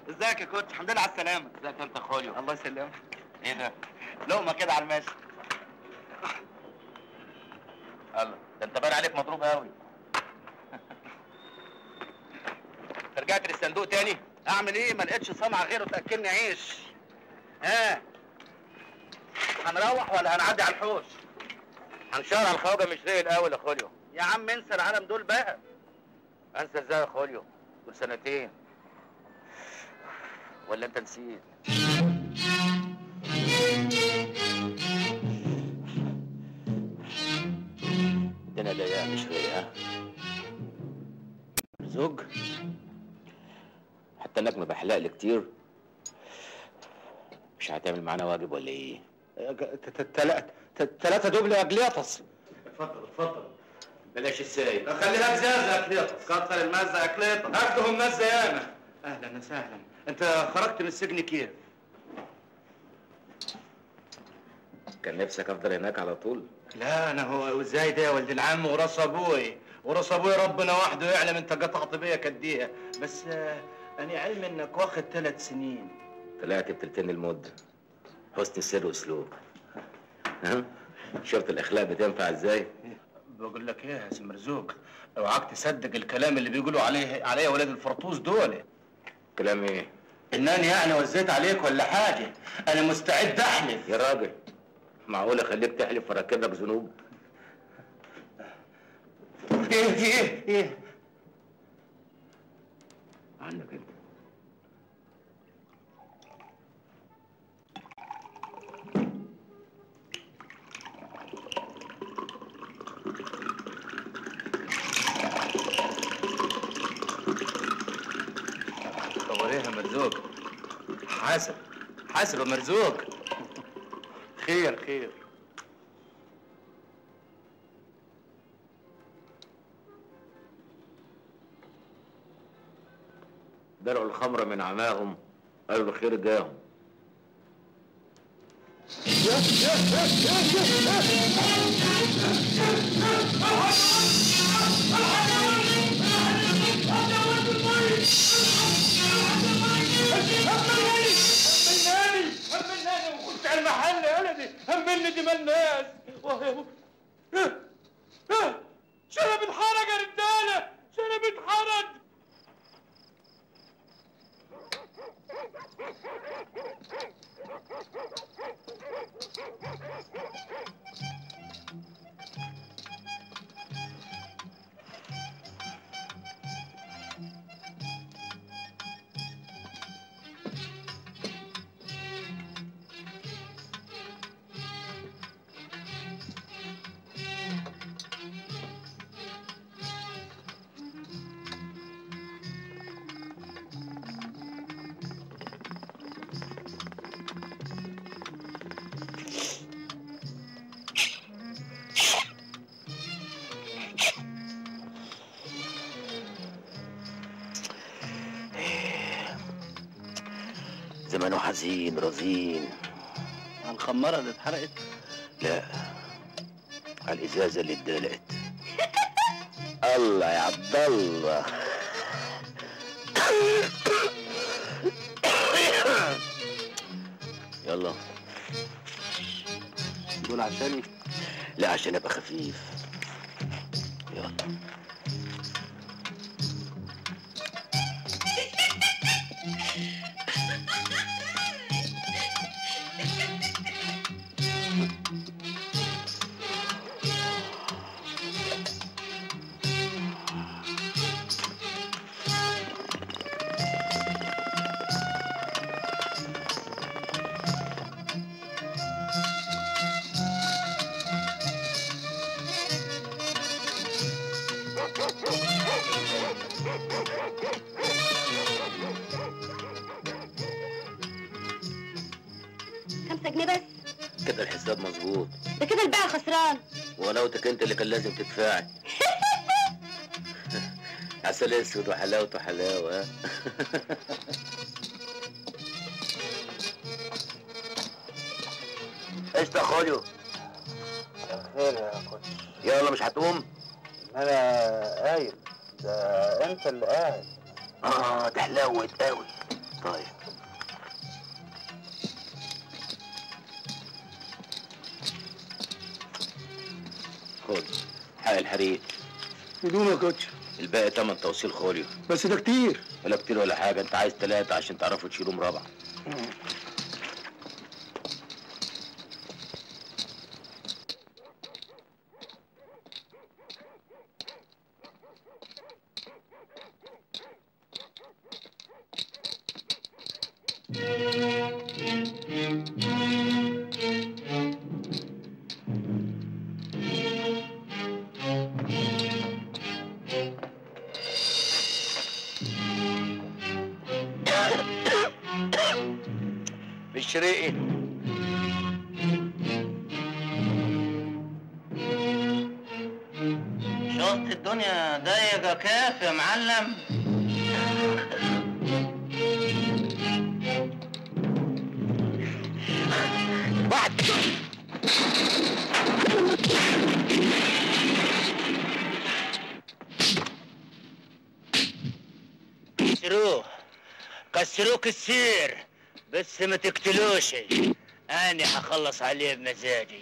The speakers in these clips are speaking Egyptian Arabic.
ازيك يا كوتش الحمد لله على السلامه ازيك انت خوليو الله يسلمك ايه ده لقمه كده على الماشي الله ده انت باين عليك مضروب قوي رجعت للصندوق تاني اعمل ايه ما لقيتش صنعه غيره تاكلني عيش ها هنروح ولا هنعدي على الحوش هنشار على الخواجه مش زي الاول يا خوليو يا عم انسى العالم دول بقى انسى ازاي يا خوليو دول سنتين ولا انت نسيت الدنيا ضيقه مش رايقه زوج حتى انك مبحلق لي كتير مش هتعمل معانا واجب ولا ايه؟ ثلاثة دبل يا جليطس اتفضل اتفضل بلاش السايب خليها ازازة يا كليطس كتر المزة يا كليطس اخدهم مزة ياما اهلا وسهلا انت خرجت من السجن كيف؟ كان نفسك افضل هناك على طول لا انا هو ازاي ده يا ولد العم وراس ابوي وراس ابوي ربنا وحده يعلم انت قطعت بيا كديها بس آه، انا علم انك واخد ثلاث سنين طلعت بتلتين المدة حسن السر واسلوب ها شفت الاخلاق بتنفع ازاي بقول لك ايه يا سي مرزوق اوعاك تصدق الكلام اللي بيقولوا عليه عليا ولاد الفرطوس دول كلام ايه انني يعني وزيت عليك ولا حاجه انا مستعد احلف يا راجل معقول اخليك تحلف واركب لك ذنوب ايه في ايه ايه عنك انت خبر ايه يا مرزوق حاسب حاسب يا مرزوق خير خير درعوا الخمر من عماهم قالوا الخير جاهم همناني همناني وخش على المحل يا ولدي همني دماء الناس شنب اتحرق يا رجاله شنب اتحرق زمانه حزين رزين على الخمارة اللي اتحرقت لا على الازازه اللي اتدلقت الله يا عبد الله يلا دول عشاني لا عشان ابقى خفيف يلا خمسة جنيه بس كده الحساب مظبوط ده كده البيع خسران ولوتك انت اللي كان لازم تدفعي عسل اسود وحلاوته حلاوه ها؟ ايش تاخده خير يا كوتش يلا مش هتقوم انا قايل ده انت اللي قاعد اه ده حلاوه قوي طيب خد حق الحريق بدون يا كوتش الباقي تمن توصيل خوليو بس ده كتير ولا كتير ولا حاجة انت عايز تلاتة عشان تعرفوا تشيلوهم رابعة بالشريقي شفت الدنيا ضيقة كيف يا معلم كسروه كسروه كسير بس ما تقتلوش انا هخلص عليه بمزاجي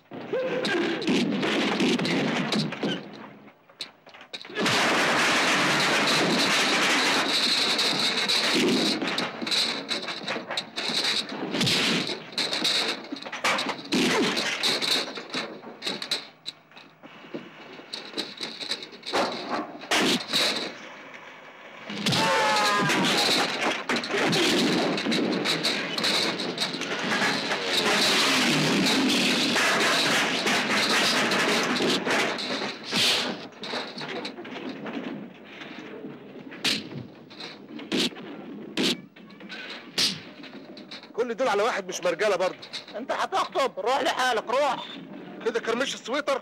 كل دول على واحد مش مرجله برضه انت هتخطب روح لحالك روح كده كرمش السويتر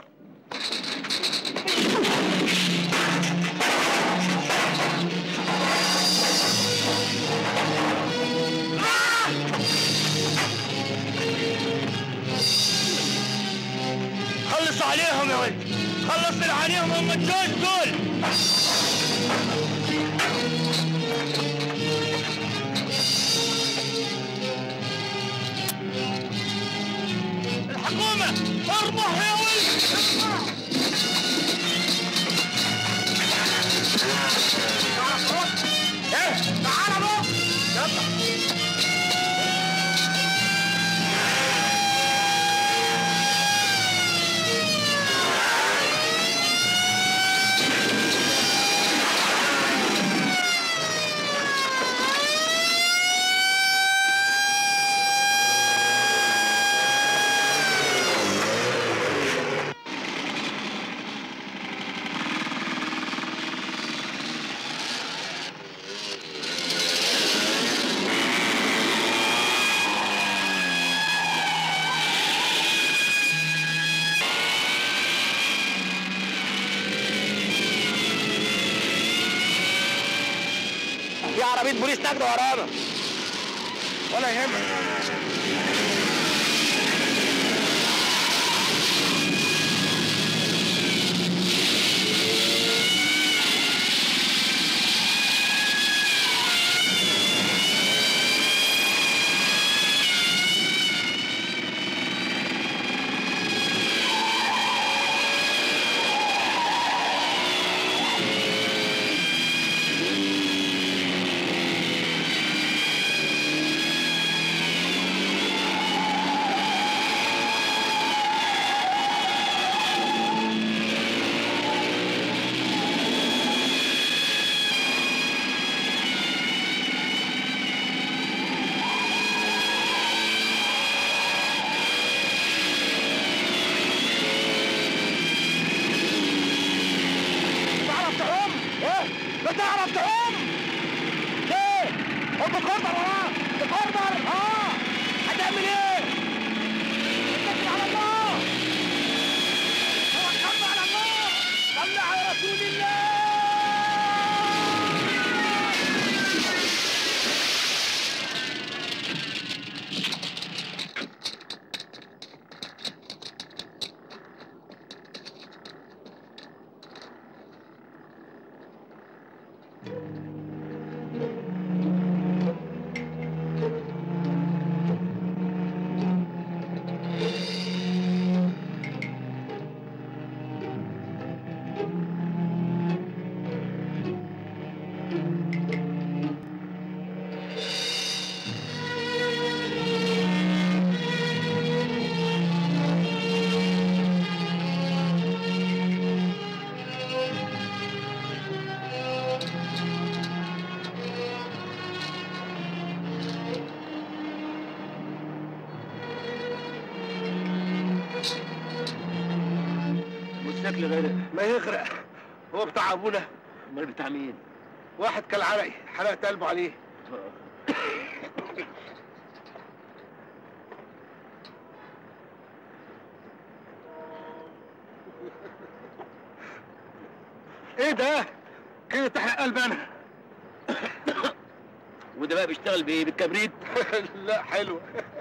خلص عليهم يا ولد خلص عليهم هم الجوز دول الحكومة ارمح يا ولد ايه تعال بقى يلا في عربية بوليس نجد ورانا ولا يهمك تعرف تعوم؟ ايه؟ لا تعرف تعوم؟ ليه؟ خد بكوردر وراه بكوردر اه هتعمل ايه؟ اتكل على الله توكلنا على الله صل على رسول الله شكل غير ما يغرق هو بتاع ابونا امال بتاع مين؟ واحد كالعرقي حرقت قلبه عليه ايه ده؟ كده تحرق قلب انا وده بقى بيشتغل بايه؟ بالكبريت؟ لا حلوه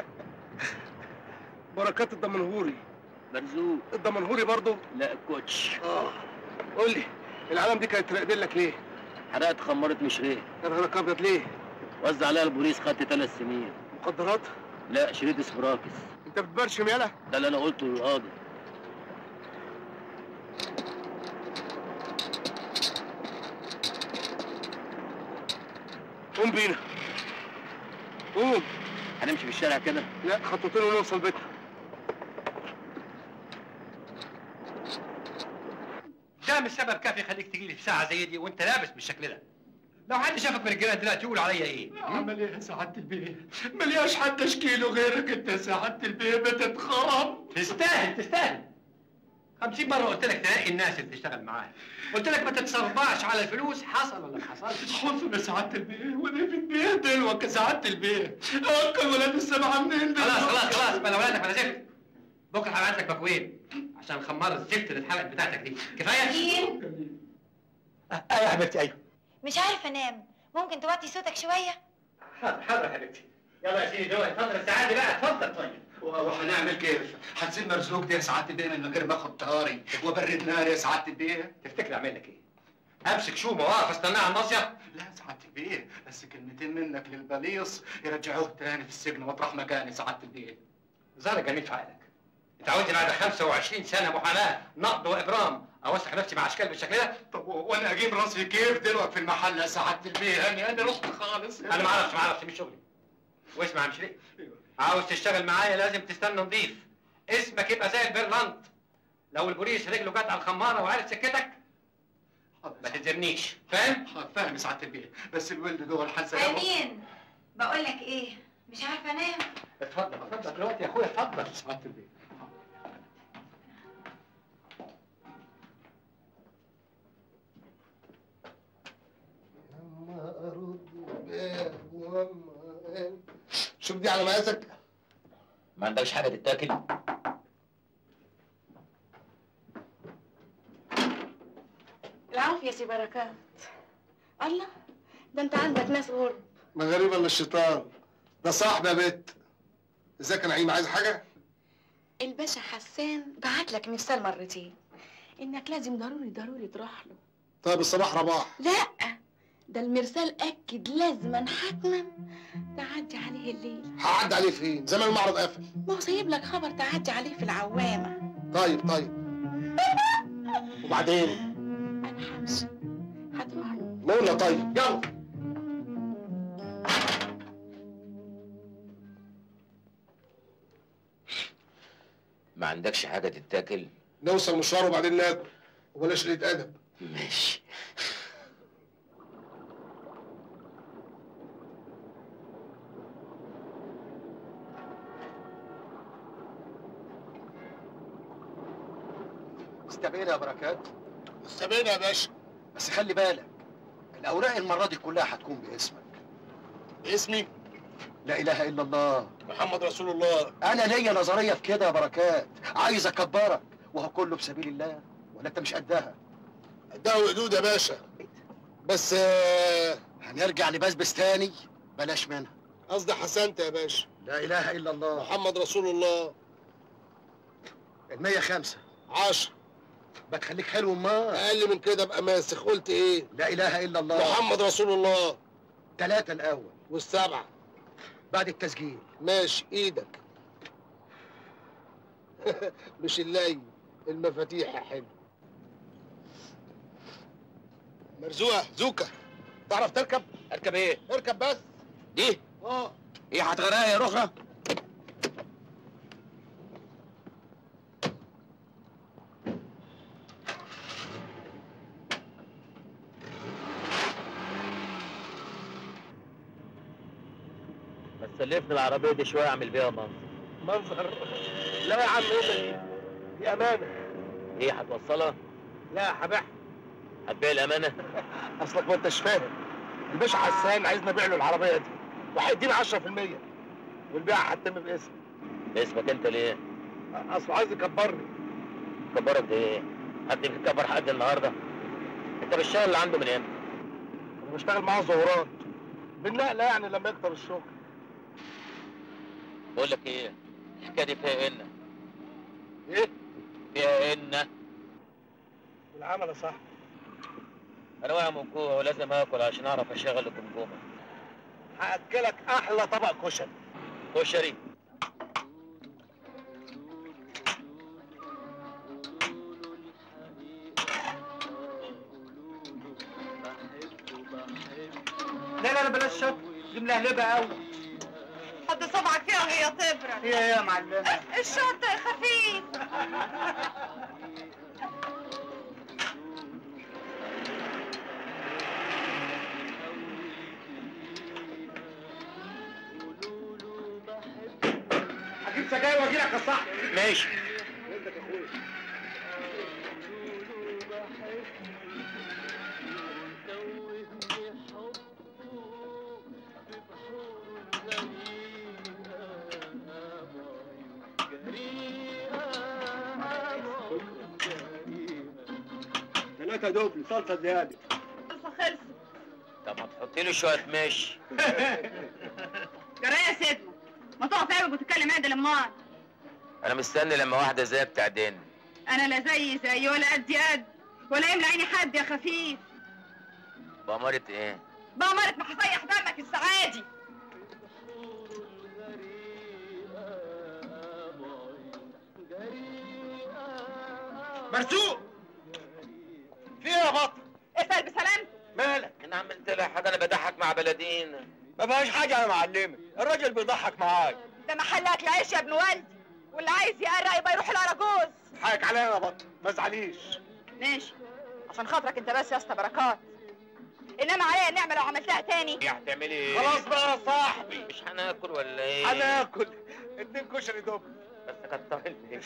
بركات الدمنهوري مرزوق الدمنهوري برضو لا كوتش اه قول لي العلام دي كانت راقدين لك ليه؟ حرقت خمرت مشريه يا نهارك ابيض ليه؟ وزع عليها البوليس خدت ثلاث سنين مخدرات؟ لا شريط اسبراكس انت بتبرشم يالا؟ ده اللي انا قلته للقاضي قوم بينا قوم هنمشي في الشارع كده لا خطوتين ونوصل بيتنا ده مش سبب كافي يخليك تجي لي في ساعه زي دي وانت لابس بالشكل ده لو حد شافك من الجيران دلوقتي يقول عليا ايه؟ عمل ايه يا سعادة البيه؟ ملياش حد اشكيله غيرك انت يا سعادة البيه بتتخرب تستاهل تستاهل 50 مرة قلت لك تلاقي الناس اللي تشتغل معاها قلت لك ما تتصرفعش على الفلوس حصل ولا ما حصلش حزن يا سعادة البيه وانا في البيه دلوك يا سعادة البيه اكل ولاد السبعة منين خلاص خلاص خلاص بلا ولادك بلا زفت بكره هبعت لك مكوين عشان خمار الزفت اللي اتحرقت بتاعتك دي كفايه؟ مين؟ ايوه يا حبيبتي ايوه مش عارفه انام ممكن توطي صوتك شويه حاضر حاضر يا حبيبتي يلا يا سيدي دول اتفضل السعاده بقى اتفضل طيب وهنعمل كيف؟ هتسيب مرزوق ده يا سعادة البيه من غير ما اخد طاري وبرد نار يا سعادة البيه؟ تفتكر اعمل لك ايه؟ امسك شومه واقف استناه على المصيف لا يا سعادة البيه بس كلمتين منك للبليص يرجعوه تاني في السجن مطرح مكاني سعادة البيه ظهر جميل في عقلك انت عاوزني بعد 25 سنه محاماه نقد واجرام اوسخ نفسي مع اشكال بالشكل ده طب وانا اجيب راسي كيف دلوقتي في المحل يا سعادة البيه يعني انا رحت خالص انا ما اعرفش ما اعرفش مش شغلي واسمع يا مشري عاوز تشتغل معايا لازم تستنى نضيف اسمك يبقى زي البرلنت لو البوليس رجله جت على الخماره وعرف سكتك ما تنزلنيش فاهم؟ فاهم يا سعادة البيه بس الولد جوه الحزة امين بقول لك ايه مش عارفه انام اتفضل اتفضل دلوقتي يا اخويا اتفضل سعادة البيه اما ارد الباب واما شوف دي على مقاسك ما عندكش حاجه تتاكل العافية يا سي بركات الله ده انت عندك ناس غرب ما غريب الا الشيطان ده صاحبي يا بت ازيك يا نعيم عايز حاجه الباشا حسان بعت لك مرسال مرتين انك لازم ضروري ضروري تروح له طيب الصباح رباح لا ده المرسال اكد لازما حتما تعدي عليه الليل هعدي عليه فين زمان المعرض قافل ما هو سايب لك خبر تعدي عليه في العوامة طيب طيب وبعدين انا همشي هتروح له نقولنا طيب يلا ما عندكش حاجه تتاكل نوصل مشوار وبعدين ناكل وبلاش قله ادب ماشي استبعد يا بركات استبينا يا باشا بس خلي بالك الاوراق المره دي كلها هتكون باسمك اسمي لا اله الا الله محمد رسول الله انا ليا نظريه في كده يا بركات عايز اكبرك وهو كله بسبيل الله ولا انت مش قدها ده وقدود يا باشا بس آه، هنرجع لبسبس تاني بلاش منها قصدي حسنت يا باشا لا اله الا الله محمد رسول الله المية خمسة عشر بتخليك حلو ما اقل من كده ابقى ماسخ قلت ايه لا اله الا الله محمد رسول الله ثلاثة الاول والسبعه بعد التسجيل ماشي ايدك مش الليل المفاتيح يا حلو مرزوقه زوكا تعرف تركب اركب ايه اركب بس دي اه ايه هتغرقها يا رخرة بس سلفني العربية دي شوية اعمل بيها منظر منظر لا يا عم ايه دي امانه ايه هتوصلها؟ لا هبيعها هتبيع الامانه؟ اصلك ما انتش فاهم الباشا حسان عايزنا نبيع له العربيه دي وهيدينا 10% والبيع هتتم باسمي باسمك انت ليه؟ اصله عايز يكبرني كبرك ايه؟ حد بيكبر حد النهارده؟ انت بالشغل اللي عنده من امتى؟ انا بشتغل معاه ظهورات بالنقله يعني لما يكتر الشغل بقول لك ايه؟ الحكايه دي فيها ان ايه فيها ان والعمل يا صاحبي انا واقع من الجوع ولازم اكل عشان اعرف اشغل الجمجمه هاكلك احلى طبق كشري كشري لا لا لا بلاش شط دي ملهلبه قوي حط صبعك فيها وهي تبرد هي يا معلمه الشط خفيف هجيب سجاير واجي لك يا صاحبي ماشي ثلاثة دوبل صلصة زيادة خلص طب ما تحطي له شويه ماشي جرايه يا سيدنا ما تقف تعبك وتتكلم عدل امال انا مستني لما واحده زي بتعدين انا لا زي زي ولا قد قد ولا يملى عيني حد يا خفيف بأمارة ايه؟ بأمرة ما هسيح دمك السعادي مرزوق في ايه يا بطل اسأل بسلامتك مالك انا عملت لها حاجه انا بضحك مع بلدين ما فيهاش حاجه يا معلمه الراجل بيضحك معاك ده محل اكل عيش يا ابن والدي واللي عايز يقرق يبقى يروح الاراجوز حقك عليا يا بطل ما تزعليش ماشي عشان خاطرك انت بس يا اسطى بركات انما عليا النعمه لو عملتها تاني ايه هتعملي ايه؟ خلاص بقى يا صاحبي مش هناكل ولا ايه؟ هناكل اتنين كشري دوبل بس كتر البيت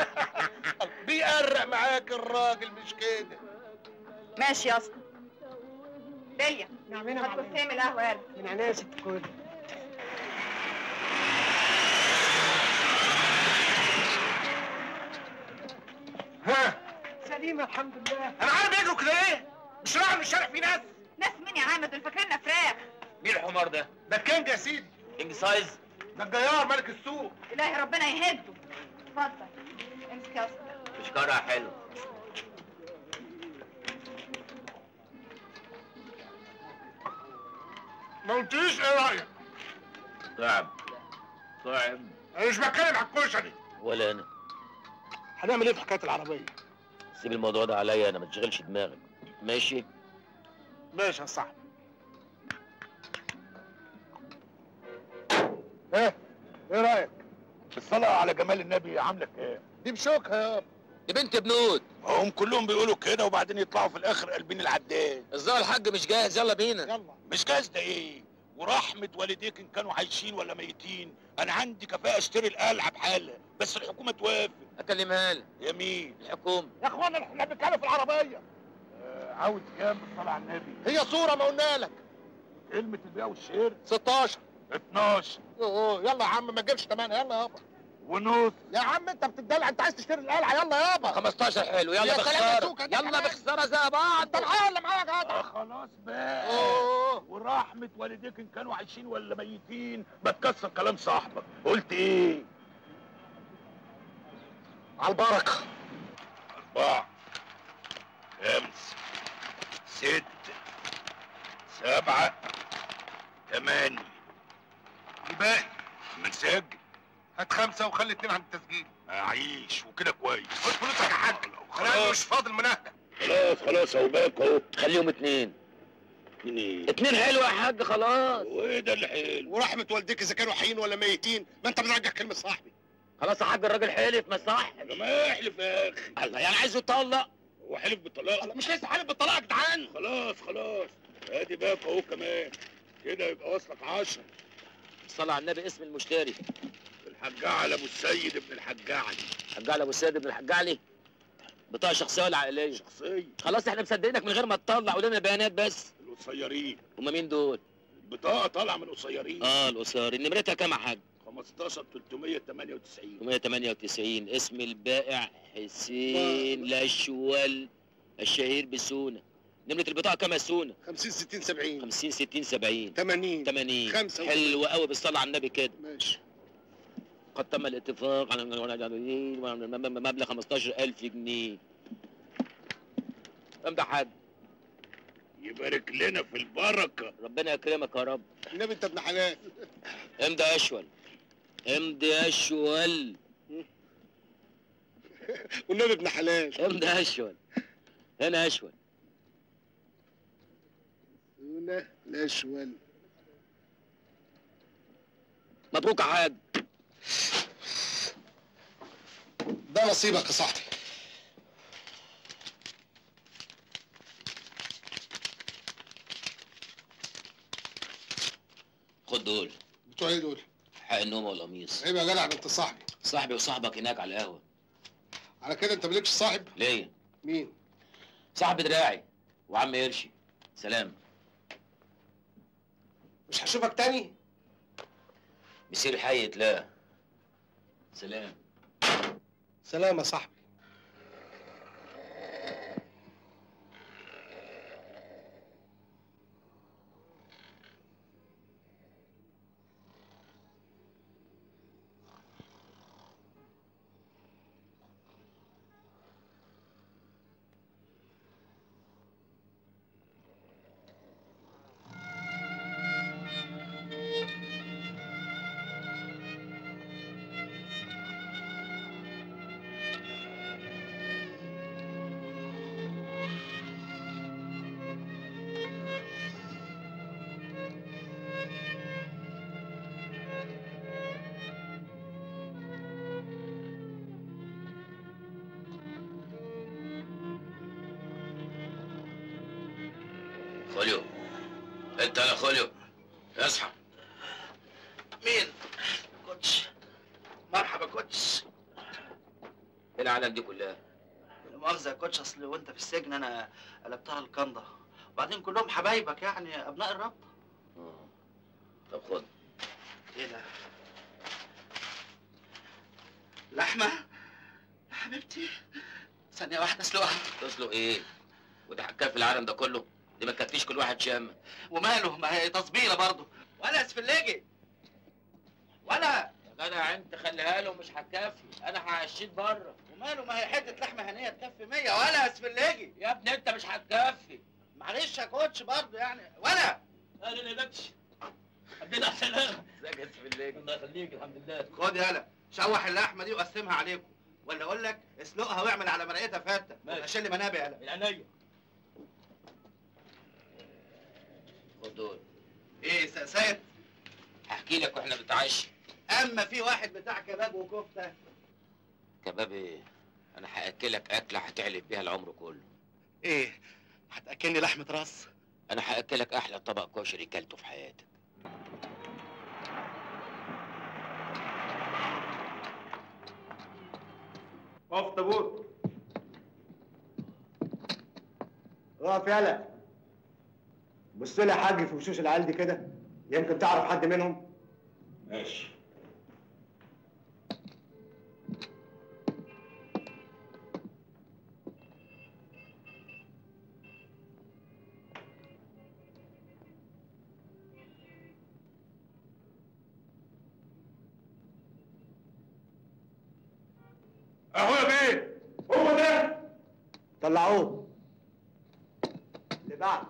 بيقرق معاك الراجل مش كده ماشي يا اسطى داليا نعمين هات كوسين من القهوه يلا من عينيا يا ست الكل ها سليمة الحمد لله انا عارف يجروا كده ايه مش راعي من الشارع في ناس ناس مين يا عم دول فاكريننا فراخ مين الحمار ده؟ ده الكينج يا سيدي كينج سايز؟ ده الجيار ملك السوق الهي ربنا يهده اتفضل امسك يا اسطى مش كارع حلو ما قلتليش ايه رايك صعب صعب انا مش بتكلم على الكشري ولا انا هنعمل ايه في حكايه العربيه سيب الموضوع ده عليا انا ما تشغلش دماغك ماشي؟ ماشي يا صاحبي ايه ايه رايك الصلاه على جمال النبي عامله ايه دي بشوكها يابا دي بنت بنود هم كلهم بيقولوا كده وبعدين يطلعوا في الاخر قلبين العداد الظاهر الحاج مش جاهز يلا بينا يلا مش جاز ده ايه ورحمة والديك ان كانوا عايشين ولا ميتين انا عندي كفاءة اشتري القلعة بحالها بس الحكومة توافق اكلمها لك يمين الحكومه يا اخوانا احنا بنتكلم في العربيه آه عاوز كام بالصلاه على النبي هي صوره ما قلنا لك كلمه البيع والشير 16 12 اوه يلا يا عم ما تجيبش تمانية يلا يابا ونص يا عم انت بتدلع انت عايز تشتري القلعه يلا يابا 15 حلو يلا يا سلام يا بخساره سوكة، دي يلا كمان. بخساره زي بعض انت معايا ولا معايا يا جدع آه خلاص بقى اوه ورحمة والديك ان كانوا عايشين ولا ميتين ما تكسر كلام صاحبك قلت ايه على البركه اربعة خمسة ستة سبعة ثمانية الباقي من سجل هات خمسه وخلي اتنين عند التسجيل اعيش وكده كويس خد فلوسك يا حاج انا خلاص. مش فاضل منهدة خلاص خلاص اهو باك اهو خليهم اتنين اتنين اتنين حلو يا حاج خلاص وايه ده اللي حلو ورحمه والديك اذا كانوا حيين ولا ميتين ما انت بترجع كلمه صاحبي خلاص يا حاج الراجل حلف ما صح ده ما يحلف يا اخي الله يعني عايزه يطلق هو حلف بالطلاق الله مش لسه حالف بالطلاق يا جدعان خلاص خلاص ادي باك اهو كمان كده يبقى واصلك عشرة صلى على النبي اسم المشتري الحجاع على ابو السيد ابن الحجاع حاج علي ابو السيد ابن الحاج علي بطاقه شخصيه ولا عائليه شخصيه خلاص احنا مصدقينك من غير ما تطلع قول لنا بيانات بس القصيرين هما مين دول البطاقه طالعه من القصيرين اه القصير نمرتها كام يا حاج 15 398 198 اسم البائع حسين لاشوال الشهير بسونا نمرة البطاقة كام يا سونا 50 60 70 50 60 70 80 80 خمسة حلو قوي بالصلاة على النبي كده ماشي قد تم الاتفاق على مبلغ 15000 جنيه امضي يا حاج يبارك لنا في البركه ربنا يكرمك يا رب النبي انت ابن حلال امضي يا اشول امضي يا اشول والنبي ابن حلال امضي يا اشول هنا يا اشول هنا لا شوال مبروك يا حاج ده نصيبك يا صاحبي خد دول بتوع ايه دول؟ حق النوم والقميص عيب يا جدع ده انت صاحبي صاحبي وصاحبك هناك على القهوة على كده انت مالكش صاحب؟ ليه؟ مين؟ صاحب دراعي وعم قرشي سلام مش هشوفك تاني؟ مسير حي لا سلام سلام يا صاحبي خوليو انت يا خوليو اصحى مين؟ كوتش مرحبا كوتش ايه العالم دي كلها لا مؤاخذة يا كوتش أصل وأنت في السجن أنا قلبتها الكنضة وبعدين كلهم حبايبك يعني أبناء الرب آه. طب خد إيه ده؟ لحمة؟ يا حبيبتي ثانية واحدة أسلقها تسلق ايه وده حكايه في العالم ده كله دي ما تكفيش كل واحد شامه وماله ما هي تصبيرة برضه ولا اسفلجي ولا يا جدع انت خليها له مش هتكفي انا هعشيك بره وماله ما هي حتة لحمة هنية تكفي 100 ولا اسفلجي يا ابني انت مش هتكفي معلش يا كوتش برضه يعني ولا اهلا يا بكش الحمد على السلامه ازيك يا سفليك الله يخليك الحمد لله خد يالا شوح اللحمة دي وقسمها عليكم ولا أقول لك اسلقها واعمل على مرقتها فتة ماشي. عشان لي منابع يالا من عينيا خد دول إيه سقسات هحكي لك واحنا بنتعشى أما في واحد بتاع كباب وكفتة كباب ايه انا هاكلك اكله هتعلف بيها العمر كله إيه هتأكلني لحمة راس انا هاكلك احلى طبق كشري كلته في حياتك اقف طابور اقف يالا بص لي يا حاج في وشوش العيال دي كده يمكن تعرف حد منهم ماشي اهو يا بيه هو ده طلعوه اللي بعد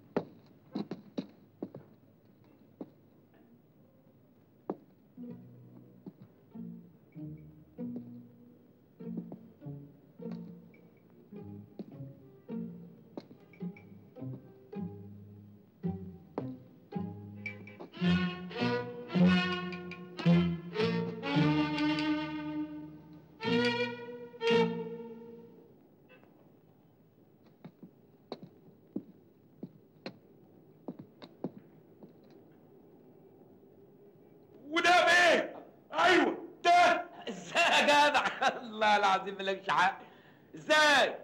وده بيه ايوه ده ازاي يا جدع الله العظيم مالكش حق ازاي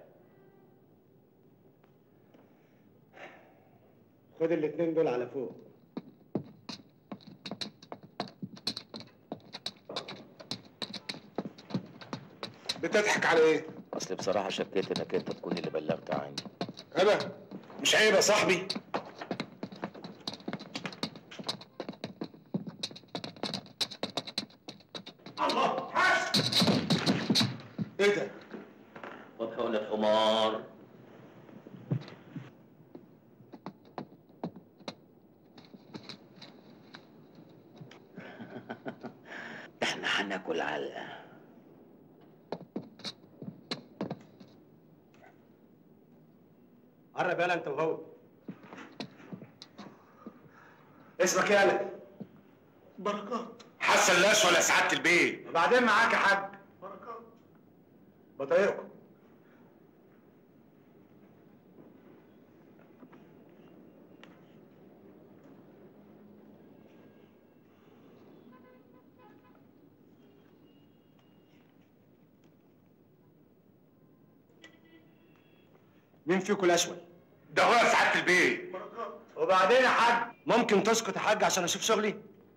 خد الاتنين دول على فوق بتضحك على ايه؟ اصل بصراحه شكيت انك انت تكون اللي بلغت عني انا مش عيب يا صاحبي الله حاسب ايه ده؟ وبحقن الحمار احنا هناكل علقه قرب يالا انت وهو اسمك ايه يالا؟ بركات حسن لاش ولا سعاده البيت وبعدين معاك يا حاج بركات بطايقكم مين فيكم الاشول؟ ده هو سعاده البيت بركات وبعدين يا حاج ممكن تسكت يا حاج عشان اشوف شغلي؟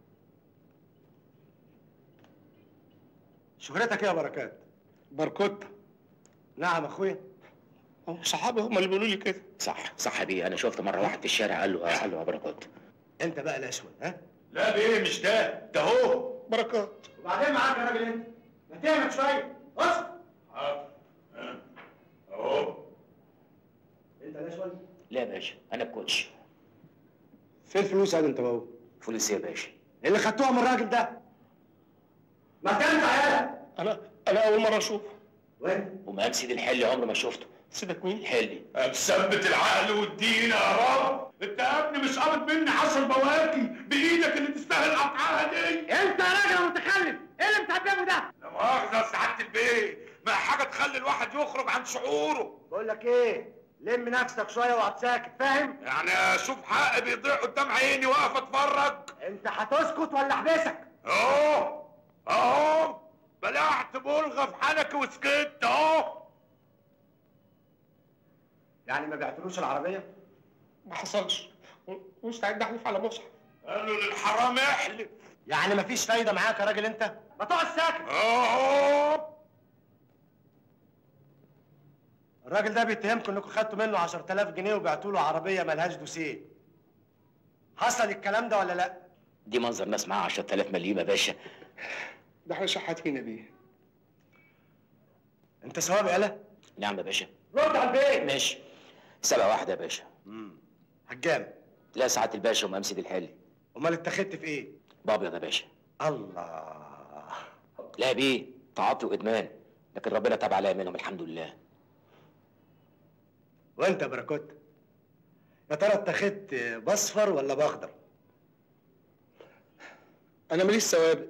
شهرتك ايه يا بركات؟ بركوت نعم اخويا هو صحابي هم اللي بيقولوا لي كده صح صح يا بيه انا شفت مره واحد في الشارع قال له قال له يا بركات انت بقى الاشول ها؟ لا بيه مش ده ده هو بركات وبعدين معاك يا راجل انت ما تعمل شويه اصبر حاضر. ها. اهو انت الاشول لا يا باشا انا الكوتش فين الفلوس يا انت وهو؟ فلوس يا باشا اللي خدتوها من الراجل ده ما تنفع يالا انا انا اول مره اشوفه وانت ومقام سيد الحلي عمري ما شفته سيبك مين؟ الحلي مثبت العقل والدين يا رب انت يا ابني مش قابض مني عشر بواكي بايدك اللي تستاهل قطعها دي انت يا راجل متخلف ايه اللي بتعمله ده؟ لا مؤاخذه يا سعاده البيت ما حاجه تخلي الواحد يخرج عن شعوره بقول لك ايه لم نفسك شويه واقعد ساكت فاهم؟ يعني اشوف حقي بيضيع قدام عيني واقف اتفرج انت هتسكت ولا احبسك؟ اهو اهو بلعت بلغه في حنكي وسكت اهو يعني ما بعتلوش العربيه؟ ما حصلش و- واستعد احلف على مصحف قالوا للحرام احلف يعني مفيش فايده معاك يا راجل انت؟ ما تقعد ساكت اهو الراجل ده بيتهمكم انكم خدتوا منه 10000 جنيه وبعتوا له عربيه ملهاش دوسيه حصل الكلام ده ولا لا؟ دي منظر ناس معاها 10000 مليم يا باشا ده احنا شحاتين بيه انت سوابق يالا؟ نعم يا باشا رد على البيت ماشي سبعة واحدة يا باشا امم هجام لا سعادة الباشا ومقام سيد الحلي امال اتخذت في ايه؟ بابيض يا باشا الله لا بيه تعاطي وادمان لكن ربنا تاب عليا منهم الحمد لله وانت يا بركوت يا ترى اتخذت باصفر ولا باخضر؟ انا ماليش سوابق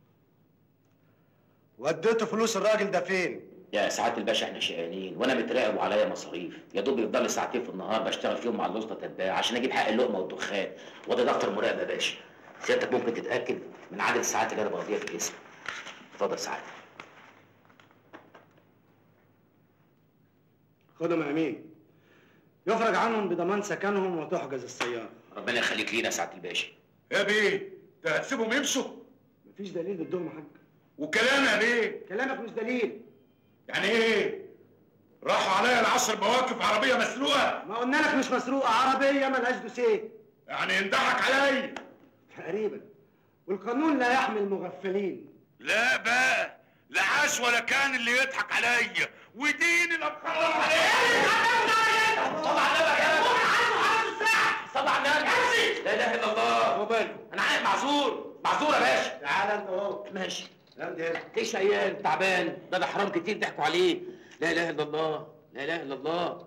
وديتوا فلوس الراجل ده فين؟ يا سعادة الباشا احنا شقيانين وانا متراقب وعليا مصاريف يا دوب يفضل لي ساعتين في النهار بشتغل فيهم مع الوسطى تتباع عشان اجيب حق اللقمه والدخان وده دفتر مراقبه يا باشا سيادتك ممكن تتاكد من عدد الساعات اللي انا بقضيها في الاسم اتفضل سعادة خدهم يا امين يفرج عنهم بضمان سكنهم وتحجز السياره ربنا يخليك لينا يا سعادة الباشا يا بيه ده هتسيبهم يمشوا مفيش دليل ضدهم يا حاج وكلام يا بيه كلامك مش دليل يعني ايه راحوا عليا العشر بواكب عربيه مسروقه ما قلنا لك مش مسروقه عربيه ملهاش دوسيه يعني ينضحك عليا تقريبا والقانون لا يحمي المغفلين لا بقى لا عاش ولا كان اللي يضحك عليا ودين اللي بخرج عليا طبعا نبك يا طبعا نبك لا اله الا الله وباله انا عارف معذور معذور يا باشا تعالى انت اهو ماشي لا دي هنا. ليش عيال تعبان ده ده حرام كتير ضحكوا عليه لا اله الا الله لا اله الا الله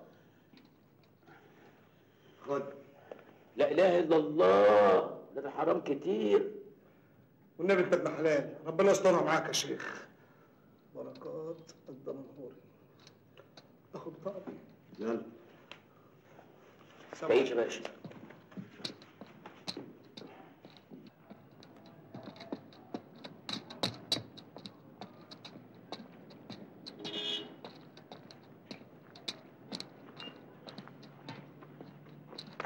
خد لا اله الا الله ده ده حرام كتير والنبي انت ابن حلال ربنا يسترها معاك يا شيخ بركات الدمنهوري اخد بطاقتي يلا تعيش يا باشا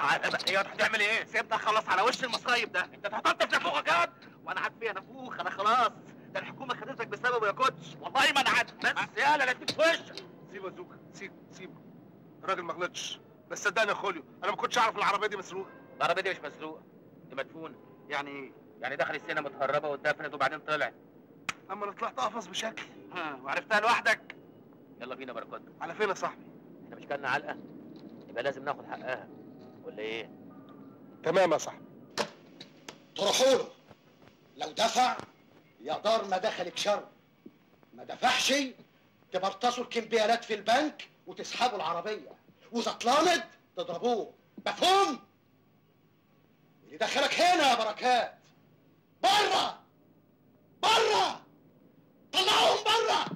تعالى بقى يا هتعمل ايه؟ سيبني اخلص على وش المصايب ده انت اتحطمت في نافوخك ياض وانا عاد فيها نافوخ انا خلاص ده الحكومه خدتك بسببه يا كوتش والله ما انا عاد بس يالا لا اديك في وشك سيبه يا زوكا سيبه سيبه الراجل ما غلطش بس صدقني يا خوليو انا ما كنتش اعرف العربيه دي مسروقه العربيه دي مش مسروقه دي مدفونه يعني ايه؟ يعني دخل السينما متهربه واتدفنت وبعدين طلعت اما انا طلعت قفص بشكل ها وعرفتها لوحدك يلا بينا بركات على فين يا صاحبي احنا مش كلنا علقه يبقى لازم ناخد حقها ولا ايه؟ تمام يا صاحبي تروحوا له لو دفع يا دار ما دخلك شر ما دفعش تبرتصوا الكمبيالات في البنك وتسحبوا العربية وإذا اتلامد تضربوه مفهوم؟ اللي دخلك هنا يا بركات بره بره طلعوهم بره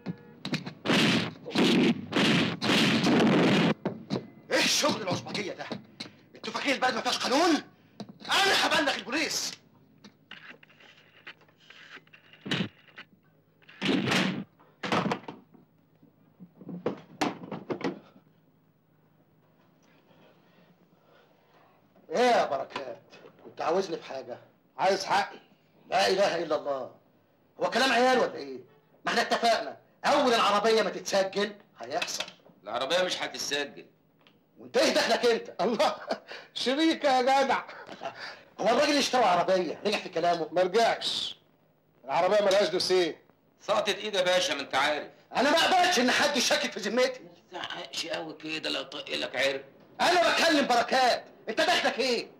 ايه الشغل العصبجية ده؟ انتوا فاكرين البلد ما فيهاش قانون؟ انا هبلغ البوليس ايه يا بركات كنت عاوزني في حاجه عايز حقي لا اله الا الله هو كلام عيال ولا ايه ما احنا اتفقنا اول العربيه ما تتسجل هيحصل العربيه مش هتتسجل وانت ايه دخلك انت الله شريكه يا جدع هو الراجل اللي اشترى عربيه رجع في كلامه ما رجعش العربيه ملهاش دوسيه سقطت ايد يا باشا ما انت عارف انا ما اقبلش ان حد يشكك في ذمتي ما تزعقش قوي كده لو طق لك عرق انا بكلم بركات انت دخلك ايه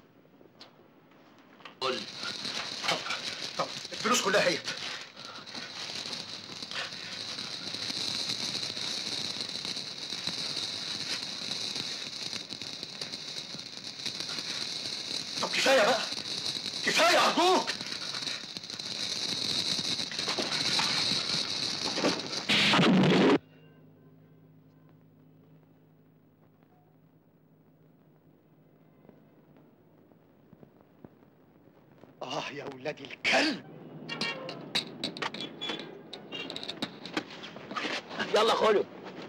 قول لي. طب الفلوس كلها هي طب كفايه بقى كفايه ارجوك اه يا ولاد الكلب يلا خلو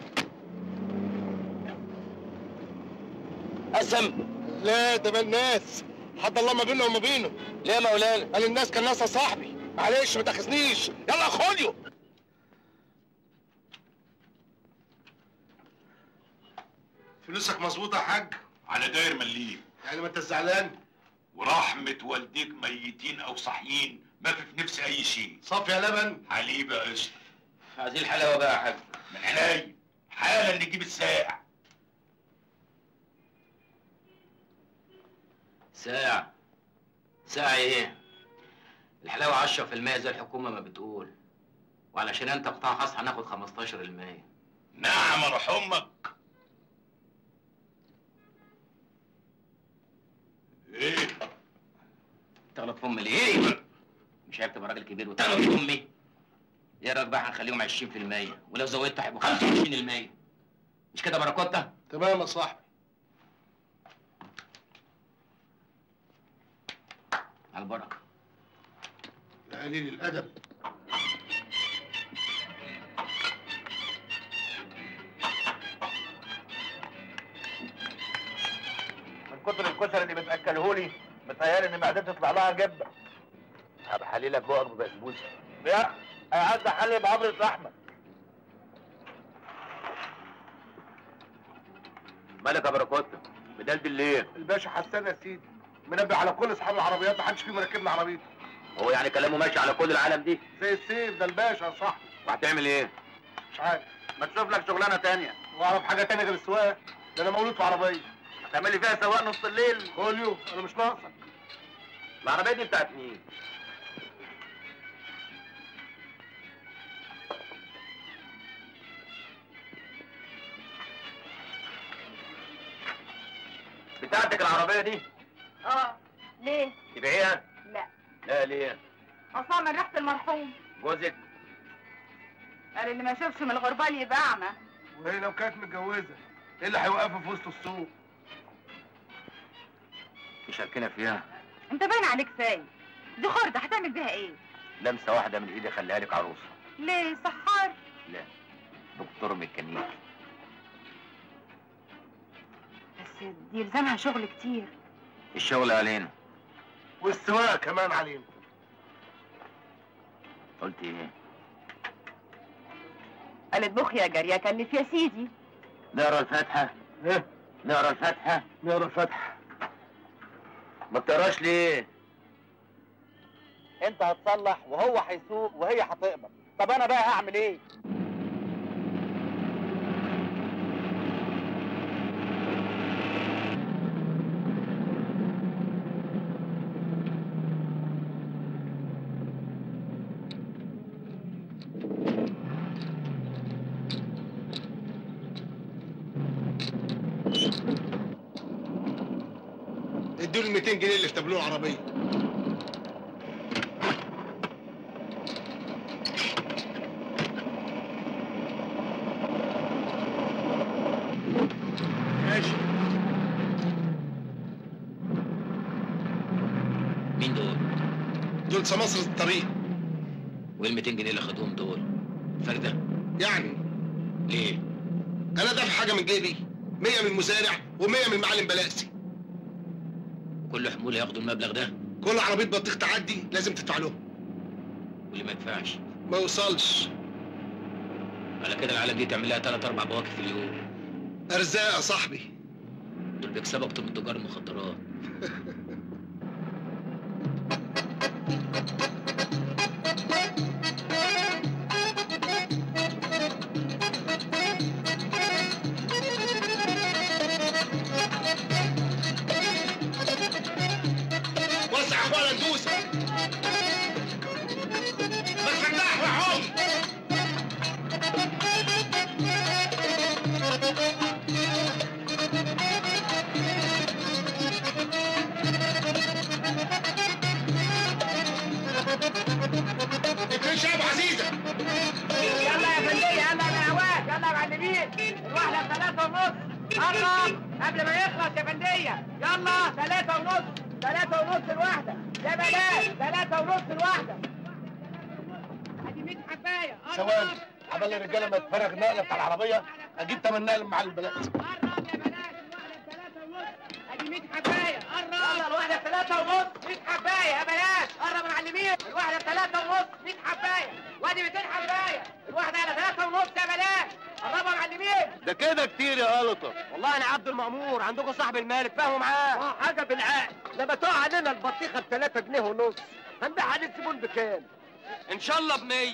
قسم لا ده بقى الناس حد الله ما بيننا وما بينه ليه يا مولانا قال الناس كان ناسها صاحبي معلش ما تاخذنيش يلا يا خوليو فلوسك مظبوطه يا حاج على داير مليم يعني ما انت زعلان ورحمة والديك ميتين أو صاحيين ما في في نفسي أي شيء صافي يا لبن حليب يا قشطة عايزين الحلاوه بقى يا حاج من عينيا حالا نجيب الساعة ساعة ساعة ايه؟ الحلاوة 10% زي الحكومة ما بتقول وعلشان انت قطاع خاص هناخد 15% نعم روح أمك إيه؟ تغلط في امي ليه؟ مش عيب تبقى راجل كبير وتغلط في امي؟ ايه رايك بقى هنخليهم 20% ولو زودت هيبقوا 25% مش كده باراكوتا؟ تمام يا صاحبي على البركة يا قليل الادب من كتر الكشري اللي بتاكلهولي متهيألي ان معدتي تطلع لها جبه هبقى حليلك بقك ببسبوسة يا عايز احلي بعبرة لحمه مالك يا باراكوتا؟ مدلدل ليه؟ الباشا حسان يا سيدي منبه على كل اصحاب العربيات ما حدش فيهم راكبنا عربيته هو يعني كلامه ماشي على كل العالم دي؟ زي السيف ده الباشا يا صاحبي وهتعمل ايه؟ مش عارف ما تشوف لك شغلانه تانية واعرف حاجه تانية غير السواقه ده انا مولود في عربيه هتعمل لي فيها سواق نص الليل خوليو انا مش ناقصك العربية دي بتاعت مين؟ بتاعتك العربية دي؟ اه ليه؟ تبيعيها؟ لا لا ليه؟ اصلا من ريحه المرحوم جوزك؟ قال اللي ما يشوفش من الغربال يبقى اعمى وهي لو كانت متجوزه ايه اللي هيوقفها في وسط السوق تشاركنا فيها انت باين عليك سايب دي خردة هتعمل بيها ايه؟ لمسة واحدة من ايدي خليها لك عروسة ليه سحار؟ لا دكتور ميكانيكي بس دي يلزمها شغل كتير الشغل علينا والسواقه كمان علينا قلت ايه قالت بخ يا جاريه كلف يا سيدي نقرا الفاتحه ايه نقرا الفاتحه نقرا الفتح ما بتقراش ليه انت هتصلح وهو هيسوق وهي هتقبض طب انا بقى هعمل ايه ادوا ال 200 جنيه اللي في تابلوه العربيه ماشي مين دول دول سماسرة الطريق وايه ال 200 جنيه اللي خدوهم دول فرده يعني ليه انا دافع حاجه من جيبي 100 من المزارع و100 من المعلم بلاسي كل حمول ياخدوا المبلغ ده كل عربيه بطيخ تعدي لازم تدفع لهم واللي ما يدفعش ما يوصلش على كده العالم دي تعمل لها ثلاث اربع بواكب في اليوم ارزاق يا صاحبي دول بيكسبوا اكتر من تجار المخدرات وسع يا اخوانا ندوس ما تفتح وحوم اتنين شعب عزيزه يلا يا فندية يلا يا هواك يلا يا معلمين الواحدة بثلاثة ونص قرب قبل ما يخلص يا فندية يلا ثلاثة ونص ثلاثة ونص الواحدة يا بلاش ثلاثة ونص الواحدة ادي 100 حباية ثواني عمال الرجاله ما تفرغ نقله بتاع العربيه اجيب تمن نقل مع البلاسي قرب يا بلاش الواحدة بثلاثة ونص ادي 100 حباية قرب يلا الواحدة بثلاثة ونص 100 حباية يا بلاش قرب يا معلمين الواحدة بثلاثة ونص 100 حباية وادي 200 حباية الواحدة على ثلاثة ونص يا بلاش قربوا يا معلمين ده كده كتير يا قلطه والله انا عبد المأمور عندكم صاحب المالك فاهموا معاه حاجه بالعقل لما تقع علينا البطيخه ب 3 جنيه ونص هنبيعها للزبون بكام؟ ان شاء الله ب 100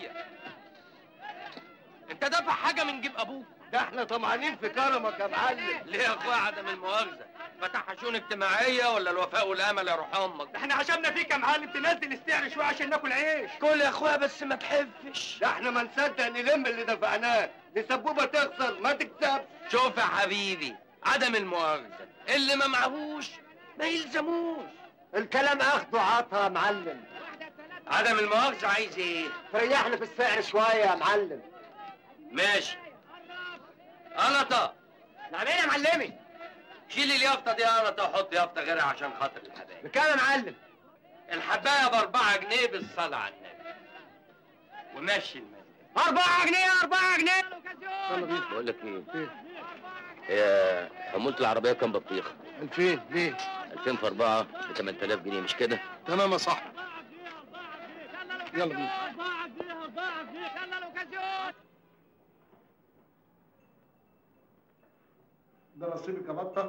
انت دافع حاجه من جيب ابوك ده احنا طمعانين في كرمك يا معلم ليه يا اخويا عدم المؤاخذه فتح شؤون اجتماعيه ولا الوفاء والامل يا روح امك ده احنا عشمنا فيك يا معلم تنزل السعر شويه عشان ناكل عيش كل يا اخويا بس ما تحفش ده احنا ما نصدق نلم اللي دفعناه لسبوبه تخسر ما تكسبش شوف يا حبيبي عدم المؤاخذه اللي ما معهوش ما يلزموش الكلام اخده عطا يا معلم عدم المؤاخذه عايز ايه تريحنا في السعر شويه يا معلم ماشي قلطة نعم يا معلمي شيل اليافطة دي قلطة وحط يافطة غيرها عشان خاطر الحبايب بكام يا معلم الحباية بأربعة جنيه بالصلاة على النبي ومشي المال أربعة جنيه أربعة جنيه بقول لك ايه هي حمولة العربية كام بطيخة؟ 2000 ليه 2000 في 4 ب 8000 جنيه مش كده؟ تمام يا صاحبي يلا بينا أربعة جنيه أربعة جنيه خلى الأوكازيون ده نصيبك يا بطه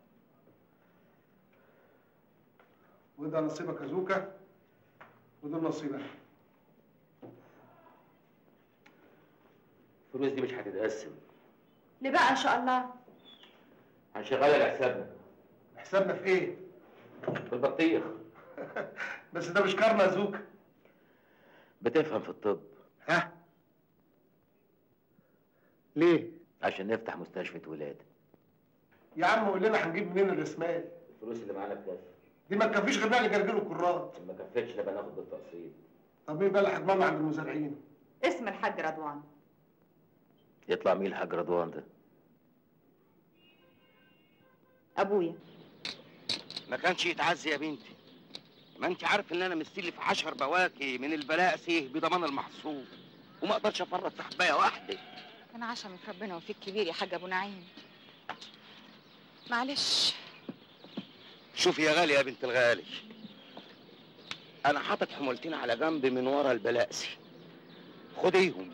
وده نصيبك يا زوكا وده نصيبك الفلوس دي مش هتتقسم ليه بقى ان شاء الله هنشغلها لحسابنا حسابنا في ايه في البطيخ بس ده مش كارما يا زوكا بتفهم في الطب ها ليه عشان نفتح مستشفى ولادة يا عم قول لنا هنجيب منين الرسمال الفلوس اللي معانا بكفي دي ما تكفيش غير نقل جرجير وكرات ما كفتش نبقى ناخد بالتقسيط طب مين بقى اللي هيضمننا عند المزارعين اسم الحاج رضوان يطلع مين الحاج رضوان ده؟ ابويا ما كانش يتعزي يا بنتي ما انت عارف ان انا مستلف عشر بواكي من البلاسي بضمان المحصول وما اقدرش افرط في حبايه واحده كان عشمك ربنا وفيك كبير يا حاج ابو نعيم معلش شوفي يا غالي يا بنت الغالي انا حاطط حمولتين على جنب من ورا البلاسي خديهم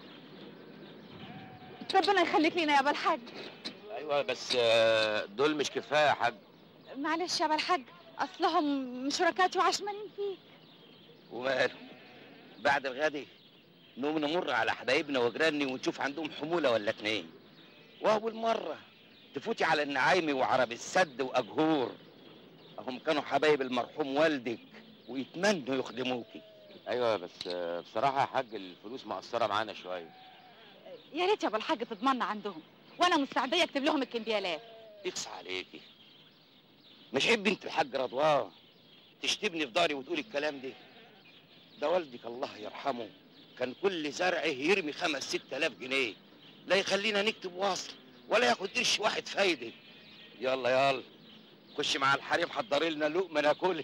ربنا يخليك لينا يا ابا الحاج ايوه بس آه، دول مش كفايه يا حاج معلش يا ابا الحاج اصلهم شركاتي وعشمانين فيك وماله بعد الغد نقوم نمر على حبايبنا وجيراني ونشوف عندهم حموله ولا اتنين واول مره تفوتي على النعايمي وعرب السد واجهور هم كانوا حبايب المرحوم والدك ويتمنوا يخدموكي ايوه بس آه، بصراحه يا حاج الفلوس مقصره معانا شويه يا ريت يا ابو الحاج تضمنا عندهم وانا مستعديه اكتب لهم الكمبيالات يقص عليكي مش عيب بنت الحاج رضوان تشتبني في ضهري وتقولي الكلام ده ده والدك الله يرحمه كان كل زرعه يرمي خمس ست الاف جنيه لا يخلينا نكتب واصل ولا ياخد قرش واحد فايده يلا يلا خش مع الحريم حضري لنا لقمه ناكلها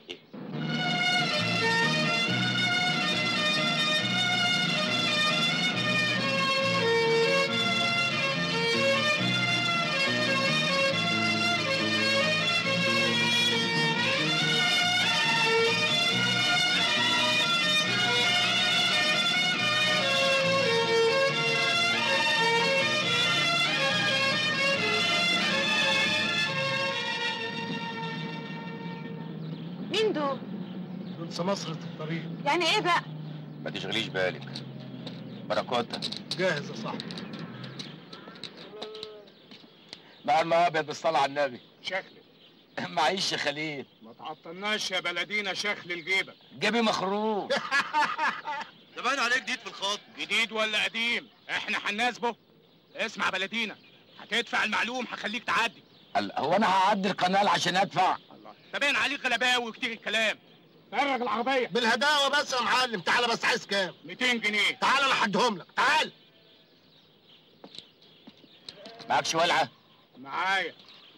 مين دول دول سمسرة الطريق يعني ايه بقى ما تشغليش بالك بركاتها جاهز يا صاحبي مع ما ابيض بالصلاه على النبي شكل معيش يا خليل ما تعطلناش يا بلدينا شكل الجيبة جيبي مخروق ده باين عليك جديد في الخط جديد ولا قديم احنا هنناسبه اسمع بلدينا هتدفع المعلوم هخليك تعدي هلا هو انا هعدي القناه عشان ادفع ده باين عليك غلباوي وكتير الكلام فرغ العربية بالهداوة بس يا معلم تعالى بس عايز كام 200 جنيه تعالى انا هديهم لك تعال معكش ولعه معايا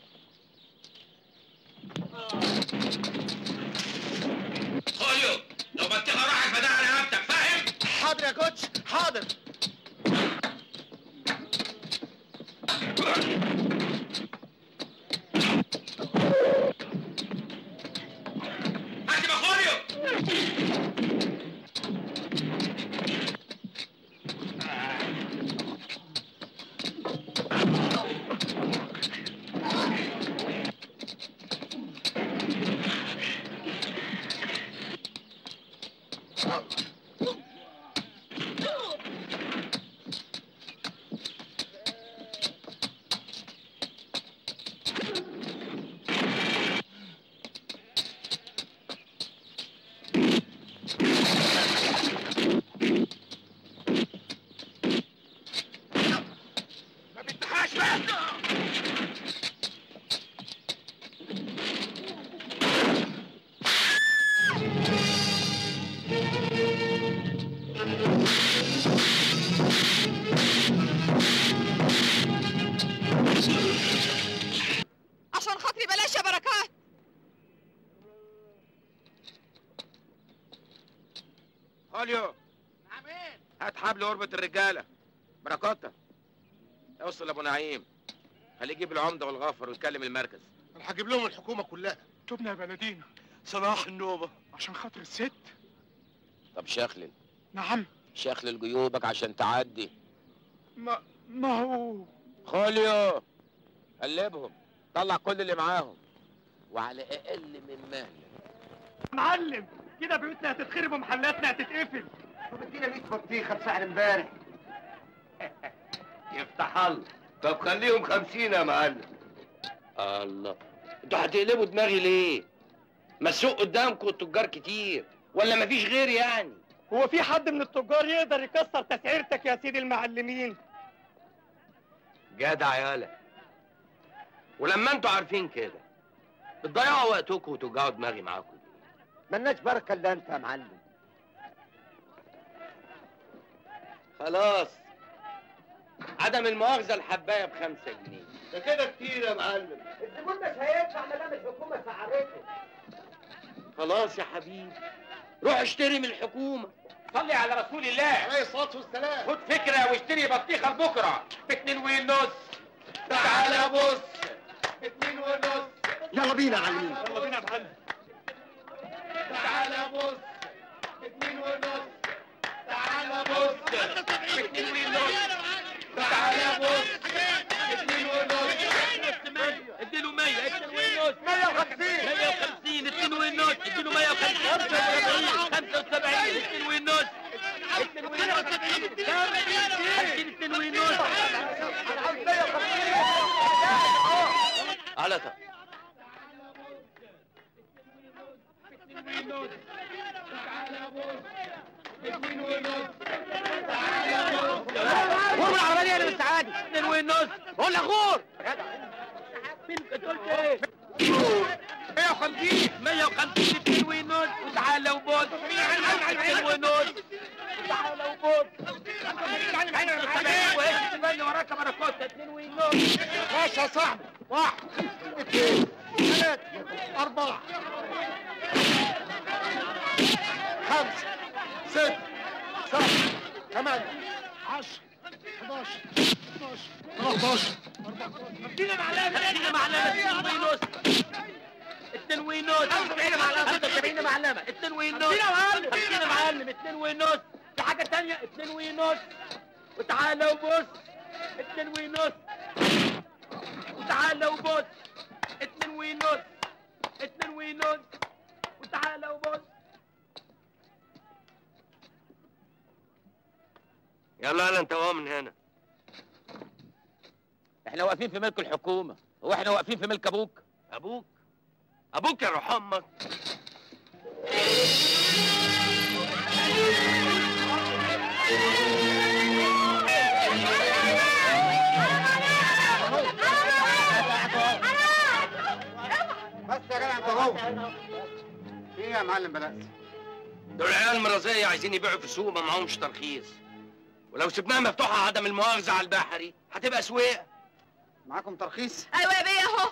خوليو لو بطيخه راحت فده على رقبتك فاهم حاضر يا كوتش حاضر هات يا خوليو ما بتحاش بقى عشان خاطري بلاش يا بركات خوليو عمين هات حبل قربة الرجالة بركاتها اوصل لابو نعيم خليه يجيب العمدة والغفر ويكلم المركز انا هجيب لهم الحكومة كلها تبنا يا بلدينا صلاح النوبه عشان خاطر الست طب شخلل نعم شخلل جيوبك عشان تعدي ما ما هو خوليو قلبهم طلع كل اللي معاهم وعلى اقل من مهلك معلم كده بيوتنا هتتخرب ومحلاتنا هتتقفل طب ادينا 100 بطيخه بسعر امبارح يفتح الله طب خليهم خمسين يا معلم الله انتوا هتقلبوا دماغي ليه؟ ما السوق قدامكم التجار كتير ولا مفيش غير يعني؟ هو في حد من التجار يقدر يكسر تسعيرتك يا سيدي المعلمين جدع يالا ولما انتوا عارفين كده بتضيعوا وقتكم وتوجعوا دماغي معاكم ملناش بركه الا انت يا معلم خلاص عدم المؤاخذة الحباية بخمسة جنيه ده كده كتير يا معلم الزبون مش هيدفع ما دام الحكومه سعرته خلاص يا حبيبي روح اشتري من الحكومة صلي على رسول الله عليه الصلاة والسلام خد فكرة واشتري بطيخة لبكرة باتنين ونص تعالى بص اتنين ونص يلا بينا يا معلمين يلا بينا يا معلم تعالى بص اتنين ونص تعالى بص اتنين ونص تعالى بص اتنين ونص اديله 100 اديله ونص 150 150 اتنين ونص اديله 150 75 اتنين ونص اتنين ونص كام؟ 50 اتنين ونص على طب غور العربيه انا مش عادي اتنين ونص قول لك غور مين كنت قلت ايه 150 150 اتنين ونص وتعالى وبص اتنين ونص تعالى وبص وهيك تبني وراك بركوت اتنين ونص ماشي يا صاحبي واحد اثنين ثلاثة أربعة خمسة ستة سبعة ثمانية عشرة 11 12 13 ادينا معلمة ادينا معلمة اتنين ونص اتنين ونص 75 معلمة 75 معلمة اتنين ونص ادينا معلم. ادينا معلم اتنين ونص في حاجة تانية اتنين ونص وتعالى وبص اتنين ونص وتعالى وبص اتنين ونص اتنين ونص وتعالى وبص يلا يلا انت وهو من هنا احنا واقفين في ملك الحكومة هو احنا واقفين في ملك ابوك ابوك ابوك يا روح امك بس يا جدع انت هو في ايه يا معلم بلاش دول عيال مرازية عايزين يبيعوا في السوق ما معهمش ترخيص ولو سبناها مفتوحة عدم المؤاخذة على البحري هتبقى سويق معاكم ترخيص ايوه يا بيه اهو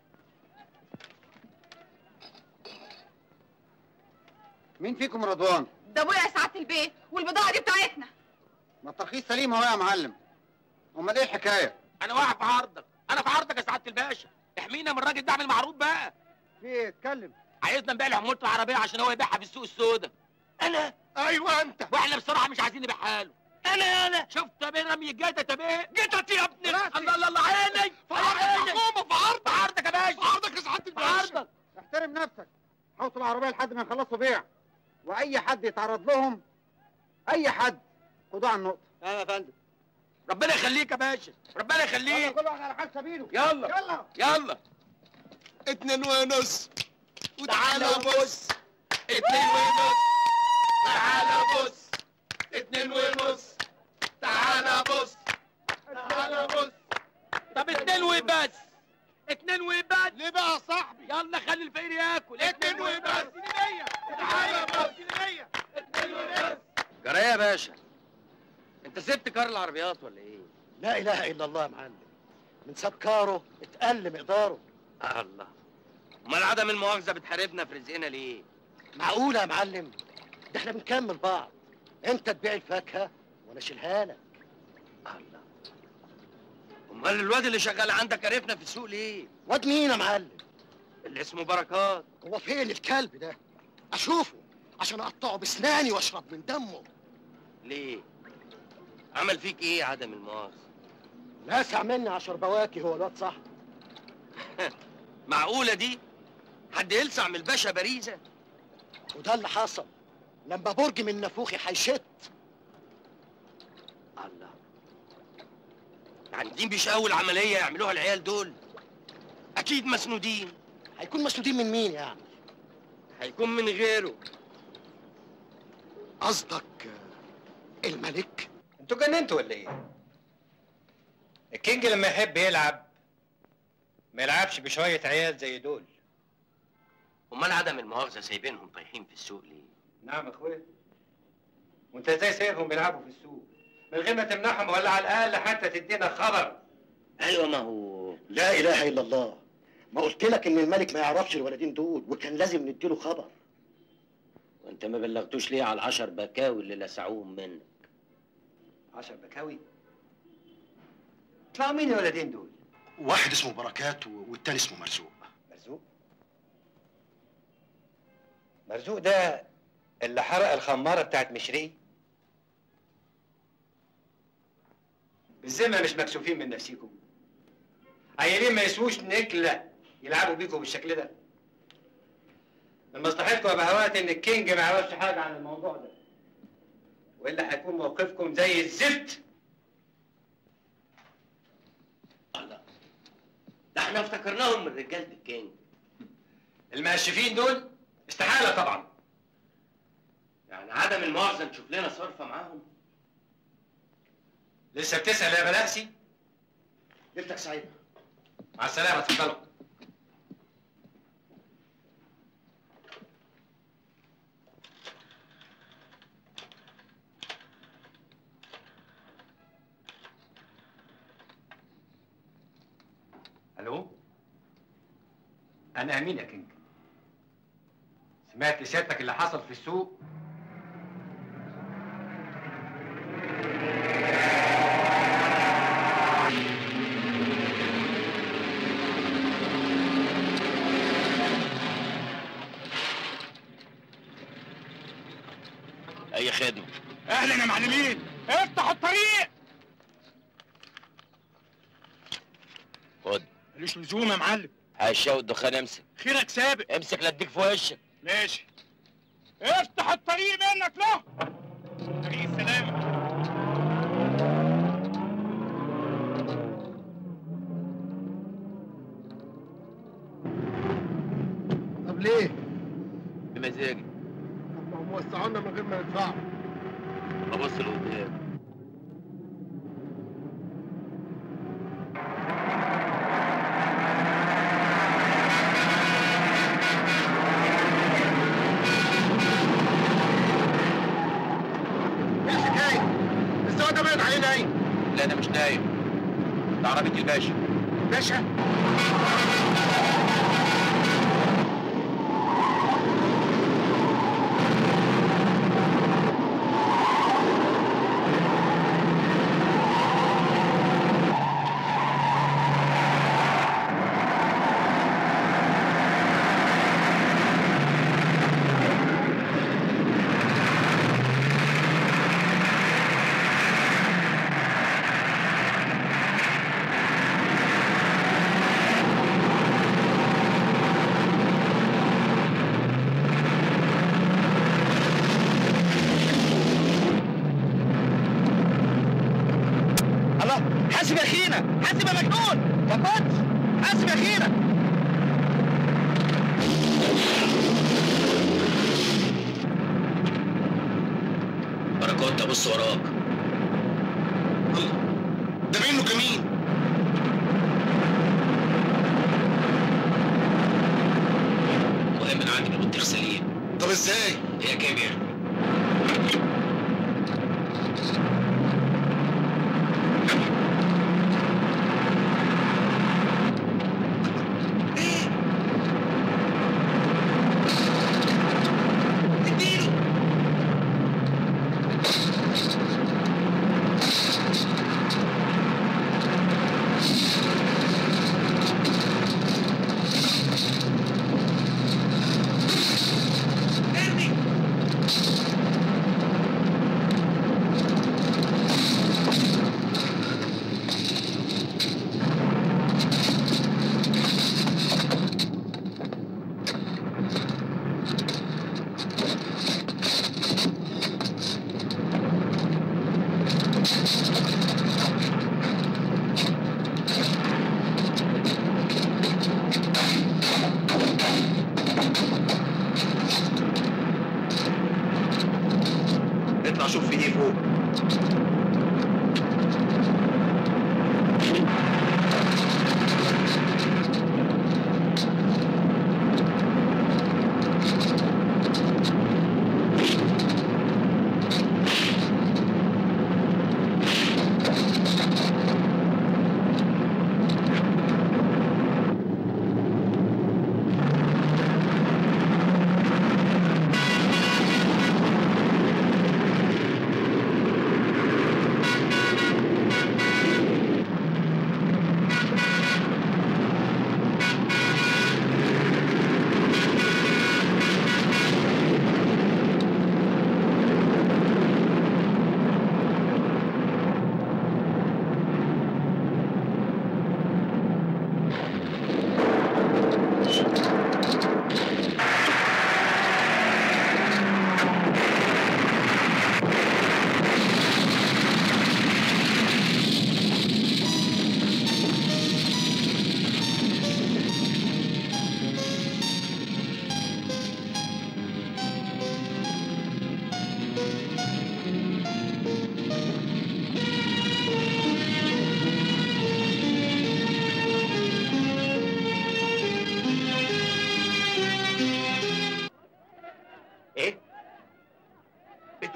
مين فيكم رضوان ده ابويا يا سعاده البيت والبضاعه دي بتاعتنا ما الترخيص سليم اهو يا معلم امال ايه الحكايه انا واقف في عرضك انا في عرضك يا سعادة الباشا احمينا من الراجل ده اعمل معروض بقى في ايه اتكلم عايزنا نبيع له عمولة العربية عشان هو يبيعها في السوق السوداء انا ايوه انت واحنا بصراحة مش عايزين نبيعها له انا انا شفت يا بيه رمي الجيتة يا بيه جيتت يا ابني راسي. الله الله الله عيني في عيني الحكومه في عرض في عرضك يا باشا في عرضك يا سعاده في الباشا عرضك احترم نفسك حوط العربيه لحد ما يخلصوا بيع واي حد يتعرض لهم اي حد خدوه على النقطه ايوه يا فندم ربنا يخليك يا باشا ربنا يلا يخليك كل واحد على حال سبيله يلا يلا يلا اتنين ونص تعالى بص اتنين ونص تعالى بص اتنين ونص تعالى بص تعالى بص طب اتنين وبس اتنين وبس ليه بقى يا صاحبي يلا خلي الفقير ياكل اتنين وبس تعالى بص اتنين وبس جرى ايه يا باشا انت سبت كار العربيات ولا ايه لا اله الا الله يا معلم من ساب كاره اتقل مقداره الله امال عدم المؤاخذة بتحاربنا في رزقنا ليه معقولة يا معلم ده احنا بنكمل بعض انت تبيع الفاكهة وانا اشيلها لك الله امال الواد اللي شغال عندك عرفنا في السوق ليه واد مين يا معلم اللي اسمه بركات هو فين الكلب ده اشوفه عشان اقطعه بسناني واشرب من دمه ليه عمل فيك ايه عدم المؤاخذة لاسع مني عشر بواكي هو الواد صاحبي معقولة دي حد يلسع من الباشا باريزة وده اللي حصل لما برج من نافوخي هيشت الله يعني دي مش اول عملية يعملوها العيال دول اكيد مسنودين هيكون مسنودين من مين يعني هيكون من غيره قصدك آه، الملك انتوا جننتوا ولا ايه؟ الكينج لما يحب يلعب ما يلعبش بشوية عيال زي دول امال عدم المؤاخذة سايبينهم طايحين في السوق ليه نعم يا اخويا وانت ازاي سايبهم بيلعبوا في السوق من غير ما تمنعهم ولا على الاقل حتى تدينا خبر ايوه ما هو لا اله الا الله ما قلت لك ان الملك ما يعرفش الولدين دول وكان لازم نديله خبر وانت ما بلغتوش ليه على العشر بكاوي اللي لسعوهم منك عشر بكاوي طلعوا مين الولدين دول؟ واحد اسمه بركات و- والتاني اسمه مرزوق مرزوق مرزوق ده اللي حرق الخمارة بتاعت مشري بالذمة مش مكسوفين من نفسيكم عيالين ما يسووش نكلة يلعبوا بيكم بالشكل ده من مصلحتكم يا بهوات ان الكينج ما يعرفش حاجة عن الموضوع ده والا هيكون موقفكم زي الزفت ده احنا افتكرناهم من رجاله الكينج المقشفين دول استحالة طبعا يعني عدم المؤاخذه نشوف لنا صرفه معاهم لسه بتسأل يا بلاسي ليلتك سعيدة مع السلامة اتفضلوا الو انا امين يا كينج سمعت سيادتك اللي حصل في السوق اي خدمه اهلا يا معلمين افتحوا الطريق خد ملوش لزوم يا معلم هشاو الدخان امسك خيرك سابق امسك لا اديك في وشك ماشي افتح الطريق منك له طريق السلامة طب ليه؟ بمزاجي طب ما هم وسعونا من غير ما ندفعوا ببص لقدام ايه الحكايه؟ السواق ده باين عليه نايم لا انا مش نايم ده عربيه الباشا باشا الله حاسب يا اخينا حاسب يا مجنون يا كوتش حاسب يا اخينا بركات ابص وراك ده منه كمين المهم انا عندي بطيخ سليم طب ازاي؟ هي كيمياء اطلع شوف في ايه فوق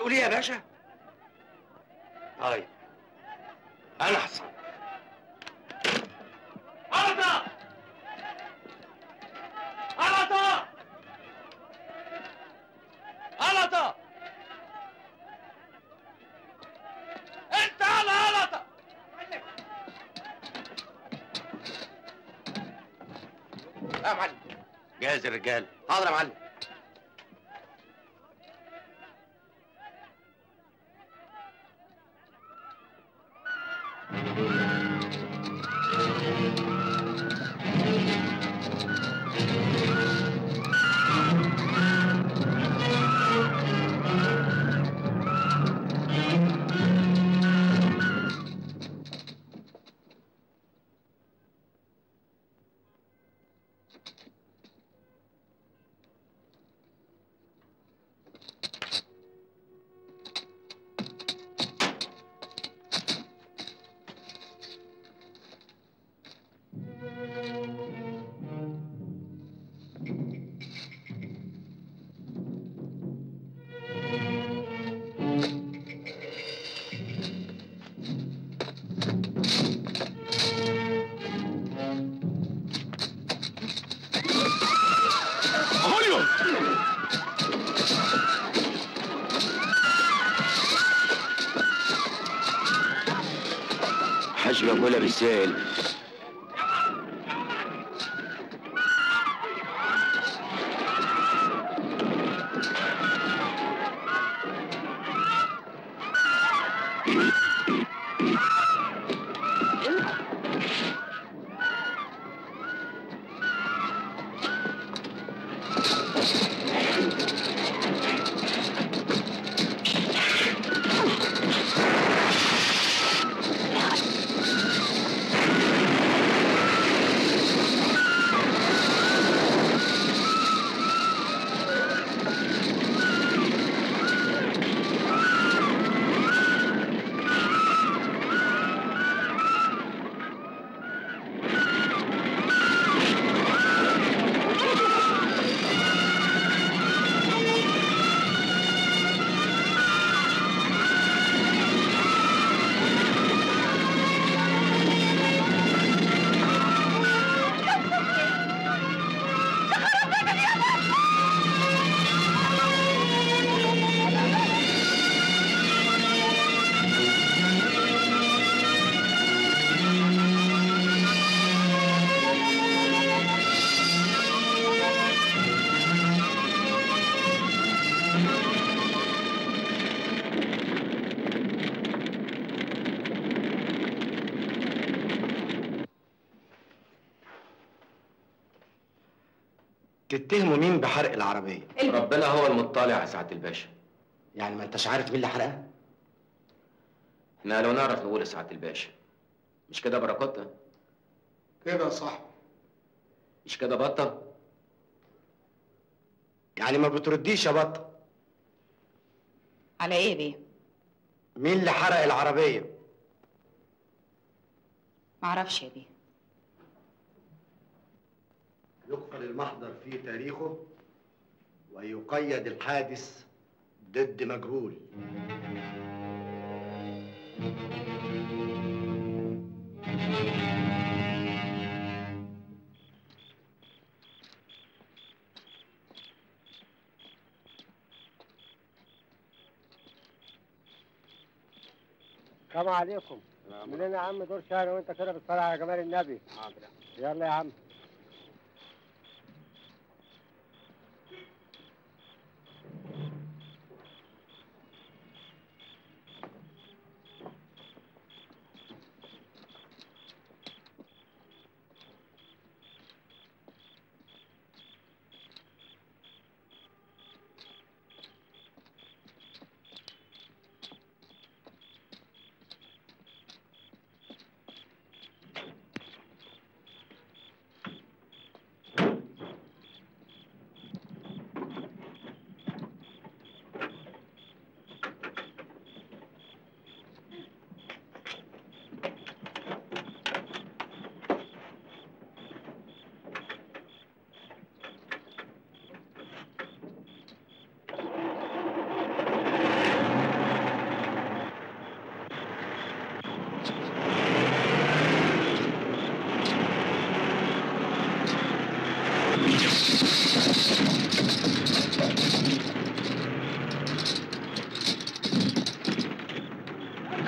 بتقول ايه يا باشا؟ طيب انا حصل غلطة غلطة غلطة انت على غلطة يا معلم جاهز الرجال حاضر يا معلم خوليو حاج بقولها بالسهل تتهموا مين بحرق العربية؟ ربنا هو المطلع يا سعاده الباشا يعني ما انتش عارف مين اللي حرقها؟ احنا لو نعرف نقول يا سعاده الباشا مش كده بركاتنا كده صح مش كده بطه يعني ما بترديش يا بطة على ايه بيه؟ مين اللي حرق العربية؟ معرفش يا بيه يقفل المحضر في تاريخه ويقيد الحادث ضد مجهول السلام عليكم منين يا عم دور شهر وانت كده بتصلي على جمال النبي يلا يا عم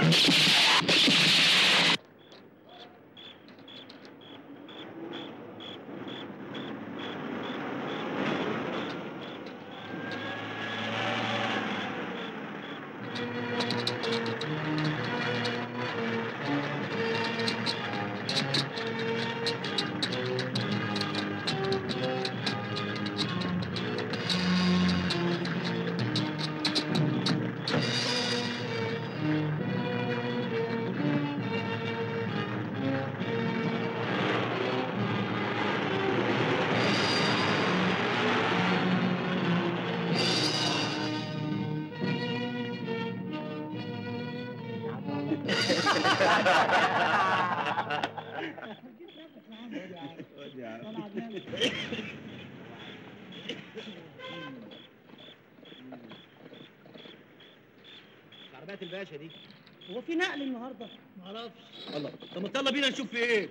عربيات الباشا دي هو في نقل النهارده؟ معرفش الله طب ما يلا بينا نشوف في ايه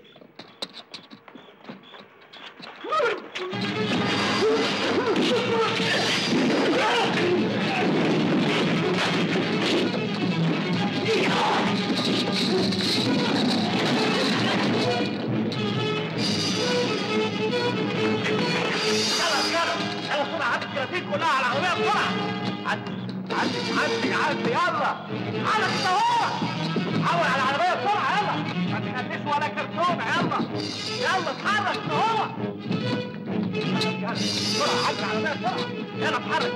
يلا يلا يلا بسرعه عدي الكراتين كلها على العربيه بسرعه عدي عدي عدي عدي يلا على كده هو حول على العربيه بسرعه يلا ما تخليش ولا كرتونه يلا يلا اتحرك كده هو يلا بسرعه عدي على العربيه بسرعه يلا اتحرك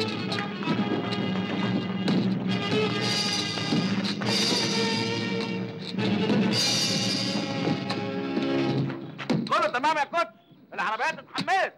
كله تمام يا كوتش العربيات اتحملت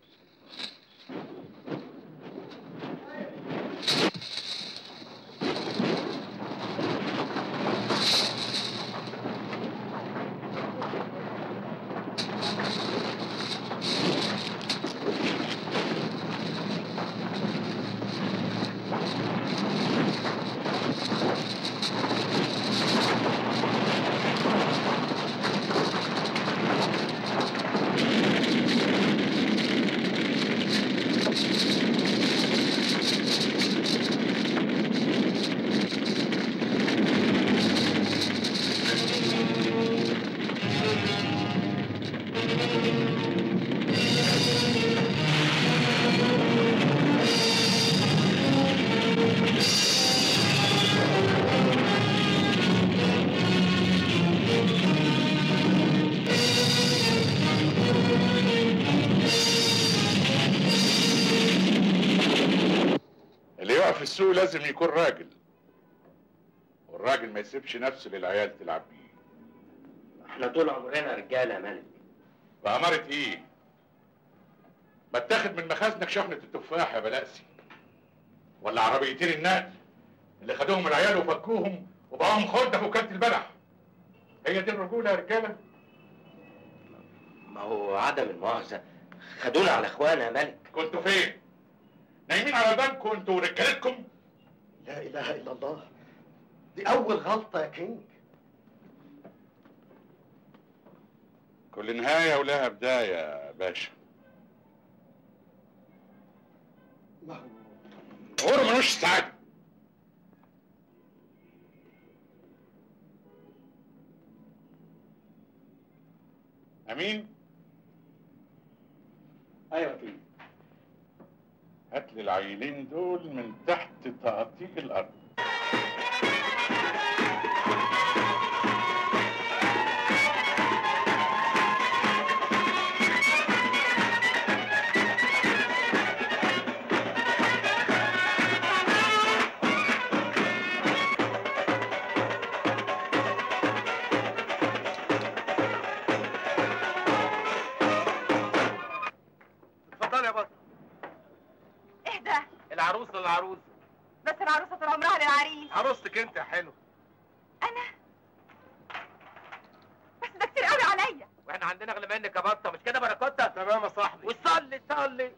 اللي يقف في السوق لازم يكون راجل والراجل ما يسيبش نفسه للعيال تلعب بيه احنا طول عمرنا رجاله يا ملك بأمارة ايه؟ ما اتاخد من مخازنك شحنة التفاح يا بلاسي ولا عربيتين النقل اللي خدوهم العيال وفكوهم وبقاهم خردة في وكالة البلح هي دي الرجولة يا رجالة؟ ما هو عدم المؤاخذه خدونا على اخوانا يا ملك كنتوا فين؟ نايمين على بنكم انتوا ورجالتكم؟ لا اله الا الله دي اول غلطه يا كينج كل نهاية ولها بداية يا باشا ما هو عمره ملوش سعادة أمين؟ ايوه كده هات لي العيلين دول من تحت تقطيع الأرض اتفضل يا بطل ايه ده؟ العروس للعروس بس العروسه طول عمرها للعريس عروستك انت يا حلو انا بس ده كتير قوي عليا واحنا عندنا اغلى منك يا بطه مش كده بركوتة تمام يا صاحبي وصلي صلي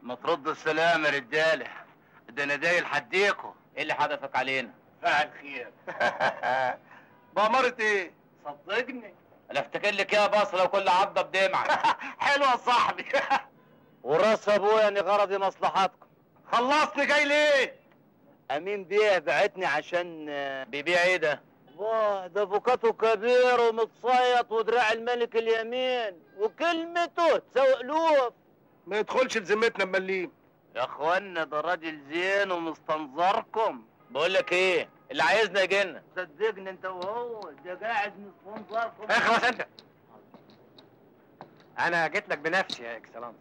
ما تردوا السلام يا رجاله ده انا جاي لحديكوا ايه اللي حدفك علينا فعل خير بأمارة ايه صدقني انا افتكر لك يا بصره وكل عضه بدمعه حلوه يا صاحبي وراس ابويا اني غرضي مصلحتكم خلصني جاي ليه امين بيه بعتني عشان بيبيع ايه ده واه ده فوكاته كبير ومتصيط ودراع الملك اليمين وكلمته تسوق الوف ما يدخلش لذمتنا مليم يا اخوانا ده راجل زين ومستنظركم بقول لك ايه اللي عايزنا يجينا صدقني انت وهو ده قاعد مستنظركم اخلص انت انا جيت لك بنفسي يا اكسلانس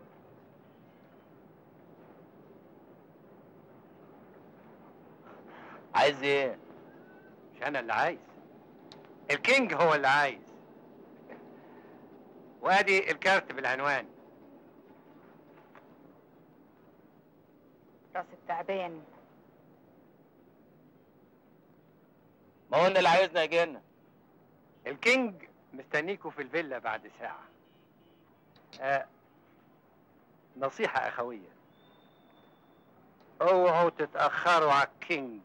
عايز ايه مش انا اللي عايز الكينج هو اللي عايز وادي الكارت بالعنوان راس التعبان ما هو اللي عايزنا يجينا الكينج مستنيكوا في الفيلا بعد ساعة آه نصيحة أخوية اوعوا تتأخروا على الكينج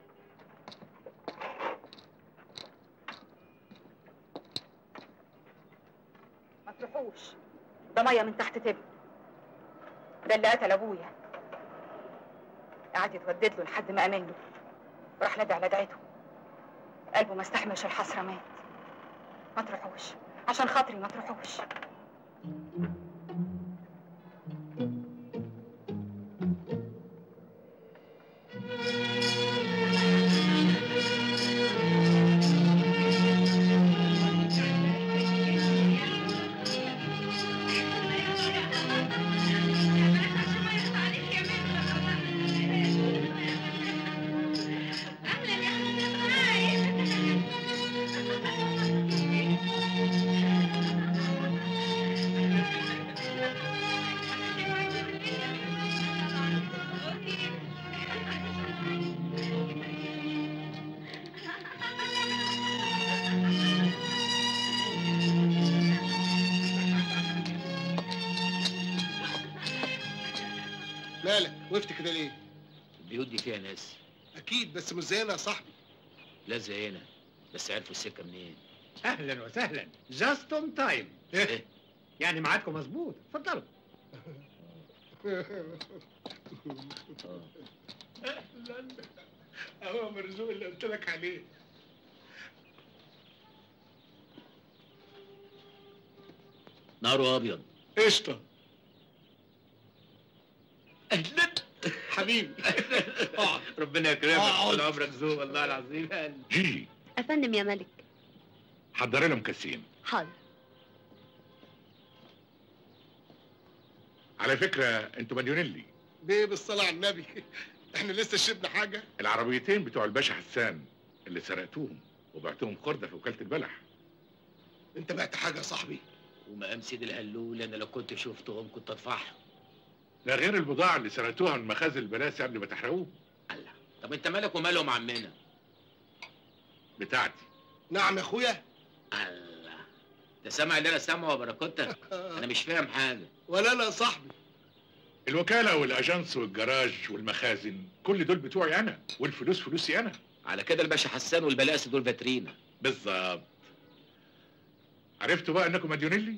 ما تروحوش ده ميه من تحت تبن ده اللي قتل ابويا قعد يتودد له لحد ما امن له راح نادي على دعيته قلبه ما استحملش الحسره مات ما تروحوش عشان خاطري ما تروحوش مالك وقفت كده ليه البيوت دي فيها ناس اكيد بس مش زينا يا صاحبي لا زينا بس عرفوا السكه منين اهلا وسهلا جاست اون تايم ايه يعني ميعادكم مظبوط اتفضلوا اهلا اهو مرزوق اللي قلت لك عليه ناره ابيض قشطه اهلا حبيبي اقعد ربنا يكرمك اقعد. طول عمرك ذوق والله العظيم جيجي افندم يا ملك حضري لهم كاسين حاضر على فكره انتوا مديونين بيه بالصلاه على النبي احنا لسه شربنا حاجه العربيتين بتوع الباشا حسان اللي سرقتوهم وبعتهم خردة في وكالة البلح انت بعت حاجه يا صاحبي ومقام سيد الهلول انا لو كنت شفتهم كنت ادفعهم ده غير البضاعة اللي سرقتوها من مخازن البلاسي قبل ما تحرقوه طب انت مالك ومالهم عمنا بتاعتي نعم يا اخويا الله ده سامع اللي انا سامعه يا باراكوتا انا مش فاهم حاجه ولا انا يا صاحبي الوكالة والأجانس والجراج والمخازن كل دول بتوعي أنا والفلوس فلوسي أنا على كده الباشا حسان والبلاسي دول فاترينا بالظبط عرفتوا بقى إنكم مديونين لي؟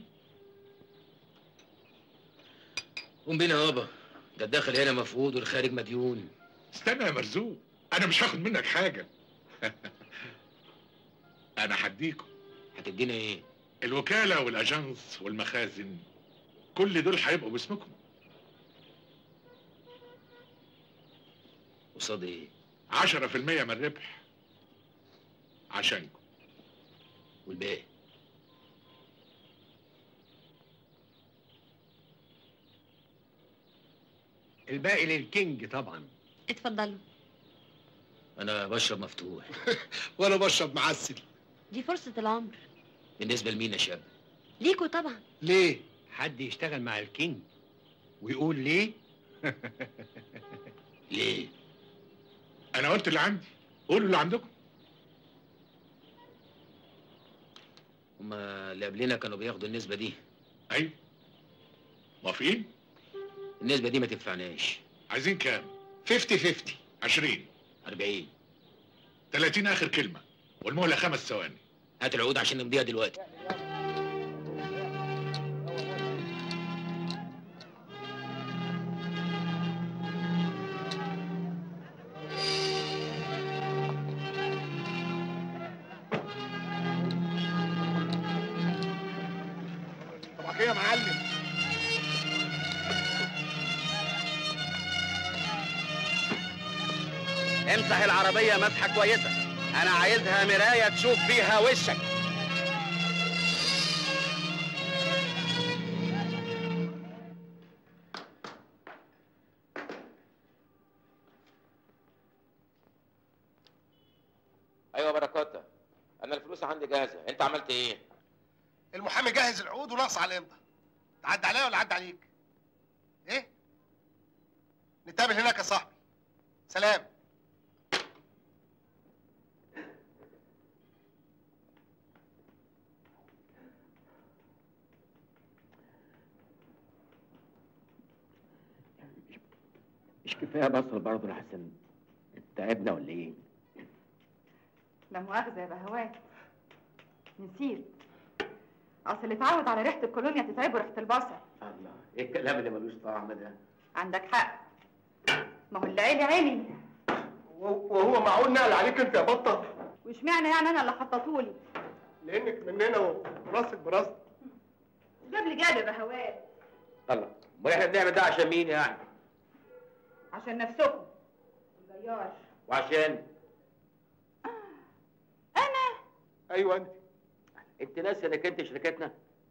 قوم بينا يابا ده الداخل هنا مفقود والخارج مديون استنى يا مرزوق أنا مش هاخد منك حاجة أنا هديكم هتدينا إيه؟ الوكالة والأجانس والمخازن كل دول هيبقوا باسمكم قصاد ايه؟ 10% من الربح عشانكم والباقي الباقي للكينج طبعا اتفضلوا انا بشرب مفتوح وانا بشرب معسل دي فرصة العمر بالنسبه لمين يا شاب ليكوا طبعا ليه حد يشتغل مع الكينج ويقول ليه ليه أنا قلت اللي عندي قولوا اللي عندكم هما اللي قبلنا كانوا بياخدوا النسبه دي أيوه موافقين؟ النسبه دي ما تنفعناش عايزين كام 50 50 20 40 30 اخر كلمه والمهله خمس ثواني هات العقود عشان نمضيها دلوقتي طبعا كده يا معلم امسح العربية مسحة كويسة أنا عايزها مراية تشوف فيها وشك ايوه بركاته انا الفلوس عندي جاهزه انت عملت ايه المحامي جهز العقود وناقص على الامضه تعدي عليا ولا عدى عليك ايه نتقابل هناك يا صاحبي سلام مش كفايه بصل برضه لحسن تعبنا ولا ايه لا مؤاخذة يا بهوات نسيت أصل اللي اتعود على ريحة الكولونيا تتعبه ريحة البصل الله ايه الكلام اللي ملوش طعم ده عندك حق ما هو اللي عيلي عيلي وهو معقول نقل عليك انت يا بطه واشمعنى يعني أنا اللي حطيتهولي لانك مننا وراسك براسك جاب لي جاب يا بهوات الله امال احنا بنعمل ده عشان مين يعني عشان نفسكم الجيار وعشان أنا ايوه انت انت ناسي انك انت شركتنا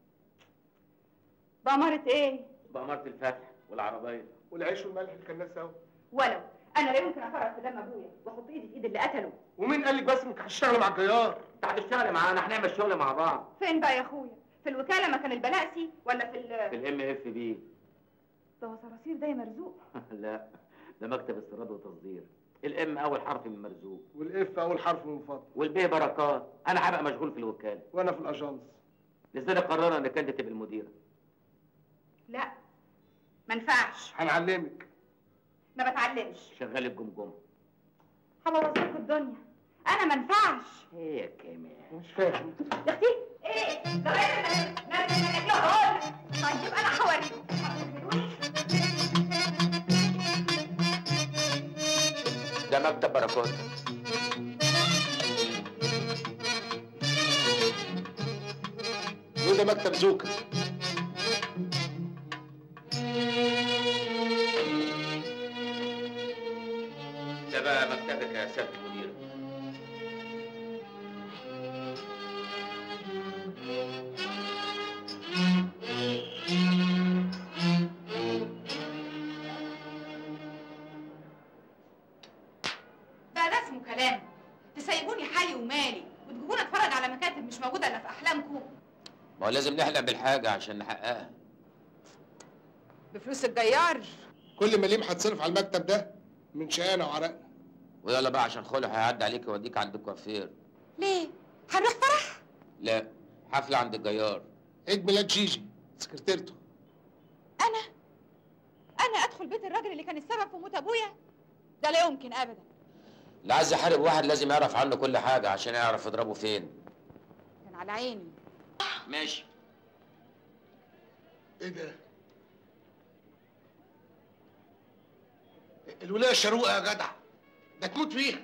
بأمارة إيه؟ بأمارة الفتح والعربية والعيش والملح اللي كان سوا ولو أنا لا يمكن أفرط في دم أبويا وأحط إيدي في إيد اللي قتله ومين قال لك بس انك هتشتغل مع الجيار انت هتشتغلي معانا هنعمل شغل مع بعض فين بقى يا أخويا؟ في الوكالة مكان البلاسي ولا في في ال الام اف بي ده هو صراصير ده يا مرزوق لا ده مكتب استيراد وتصدير الام اول حرف من مرزوق والاف اول حرف من فضل والبي بركات انا هبقى مشغول في الوكاله وانا في الاجانس لذلك قررنا انك انت تبقى المديره لا ما ينفعش هنعلمك ما بتعلمش شغال الجمجمه هبوظ لكم الدنيا انا ما ينفعش ايه يا كامل مش فاهم يا اختي ايه ده غير نرجع لهون طيب انا هوريكم ده مكتب بركات وده مكتب زوكا ده بقى مكتبك يا سياده المدير بقى ده اسمه كلام تسيبوني حالي ومالي وتجيبوني اتفرج على مكاتب مش موجوده الا في احلامكم ما هو لازم نحلم بالحاجه عشان نحققها بفلوس الجيار كل مليم هتصرف على المكتب ده من شقانا وعرقنا ويلا بقى عشان خلع هيعدي عليك يوديك عند الكوافير ليه هنروح فرح لا حفله عند الجيار عيد ميلاد جيجي سكرتيرته انا انا ادخل بيت الراجل اللي كان السبب في موت ابويا ده لا يمكن ابدا اللي عايز يحارب واحد لازم يعرف عنه كل حاجه عشان يعرف يضربه فين كان على عيني ماشي ايه ده الولايه الشروقه يا جدع ده تموت فيها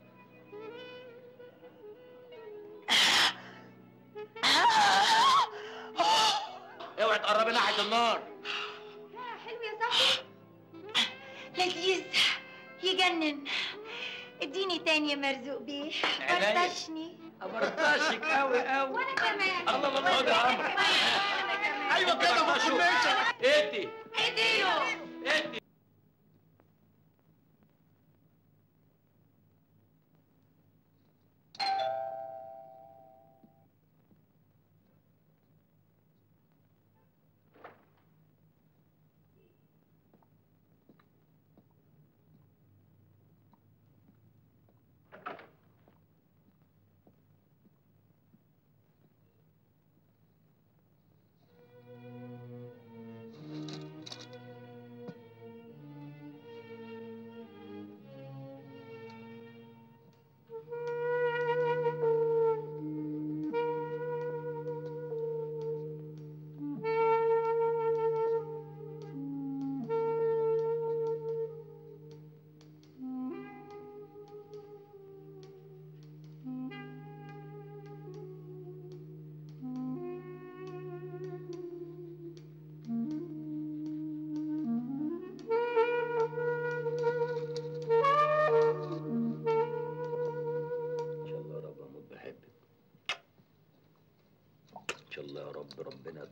اوعي تقربي ناحيه النار حلو يا صاحبي لذيذ يجنن اديني تاني يا مرزوق بيه عينيا. برطشني برطشك قوي قوي وانا كمان الله الله الله يا عمرو ايوه كده ما تكونش ادي اديله ادي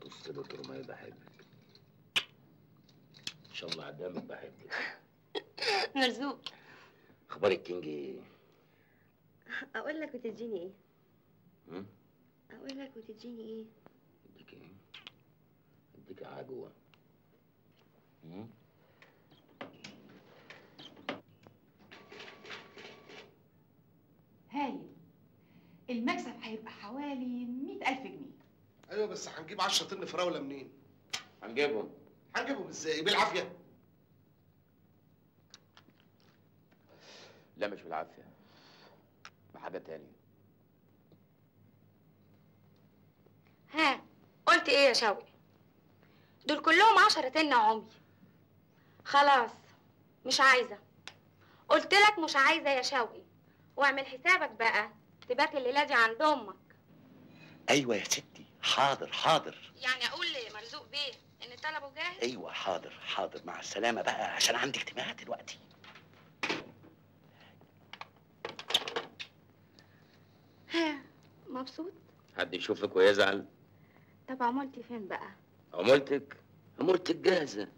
بص له ترمي بحبك ان شاء الله قدامك بحبك مرزوق اخبار الكينج ايه؟ اقول لك وتديني ايه هم؟ اقول لك وتديني ايه اديك ايه؟ اديك عجوه هم؟ هايل المكسب هيبقى حوالي مئة ألف جنيه ايوه بس هنجيب 10 طن فراوله منين؟ هنجيبهم هنجيبهم ازاي؟ بالعافيه لا مش بالعافيه بحاجه تانية ها قلت ايه يا شوقي دول كلهم عشرة تنة عمي خلاص مش عايزة قلت لك مش عايزة يا شوقي واعمل حسابك بقى تبات الليلة دي عند امك ايوه يا ستي حاضر حاضر يعني اقول لمرزوق بيه ان طلبه جاهز ايوه حاضر حاضر مع السلامه بقى عشان عندي اجتماع دلوقتي ها مبسوط حد يشوفك ويزعل طب عملتي فين بقى عمولتك عمولتك جاهزه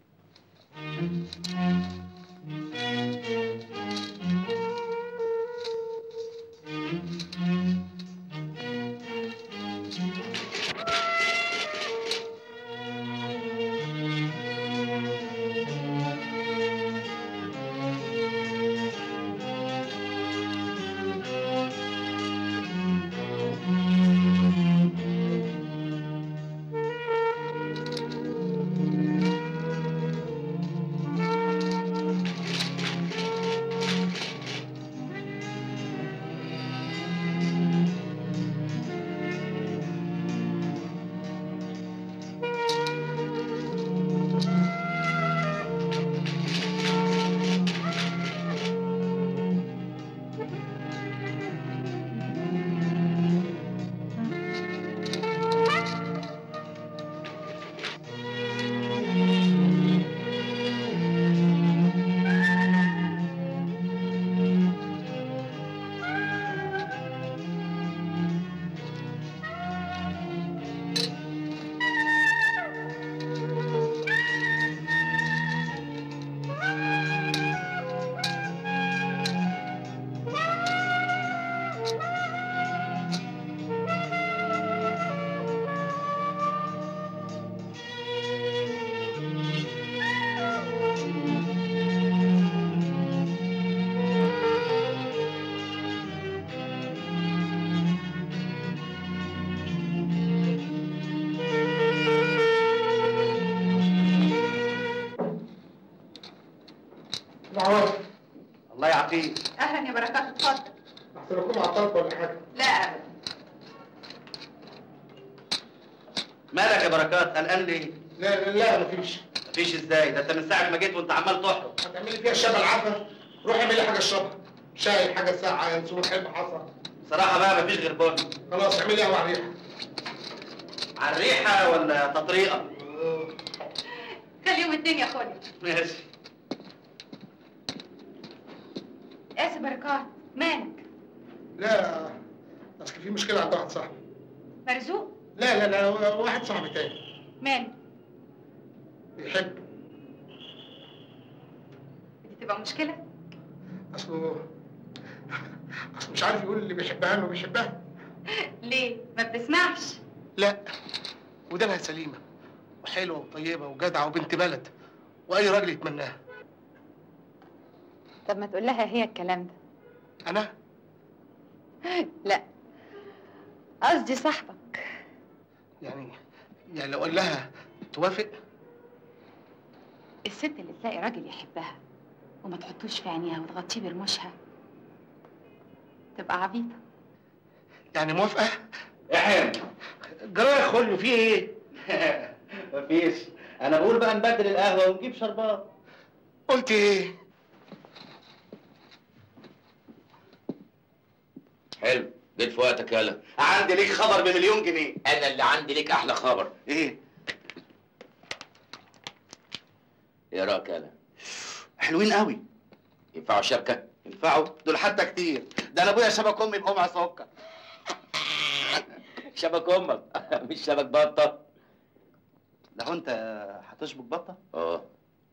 العوض الله يعطيك اهلا يا بركات اتفضل احسن اكون عطلت ولا حاجه لا ابدا مالك يا بركات قلقان ليه؟ لا لا لا مفيش مفيش ازاي ده انت من ساعه ما جيت وانت عمال تحرق هتعملي فيها الشبه العفه روح اعملي حاجه اشربها شاي حاجه ساقعه ينسون حلم حصى صراحه بقى مفيش غير بن خلاص اعملي قهوه على الريحه على الريحه ولا تطريقه؟ خليهم اتنين يا خولي ماشي اسف بركات مالك لا اصل في مشكله عند واحد صاحبي مرزوق لا لا لا واحد صاحبي تاني مالك بيحب دي تبقى مشكلة اصله اصله مش عارف يقول اللي بيحبها انه بيحبها ليه ما بتسمعش لا ودانها سليمه وحلوه وطيبه وجدعه وبنت بلد واي راجل يتمناها طب ما تقول لها هي الكلام ده انا لا قصدي صاحبك يعني يعني لو قال لها توافق الست اللي تلاقي راجل يحبها وما تحطوش في عينيها وتغطيه برموشها تبقى عبيطة يعني موافقه احيان جرى يا خوليو في ايه مفيش انا بقول بقى نبدل القهوه ونجيب شربات قلت ايه حلو جيت في وقتك يالا عندي ليك خبر بمليون جنيه انا اللي عندي ليك احلى خبر ايه ايه رايك يالا حلوين قوي ينفعوا شبكه ينفعوا دول حتى كتير ده انا ابويا شبك امي بقمع سكر شبك امك مش شبك بطه لو انت هتشبك بطه اه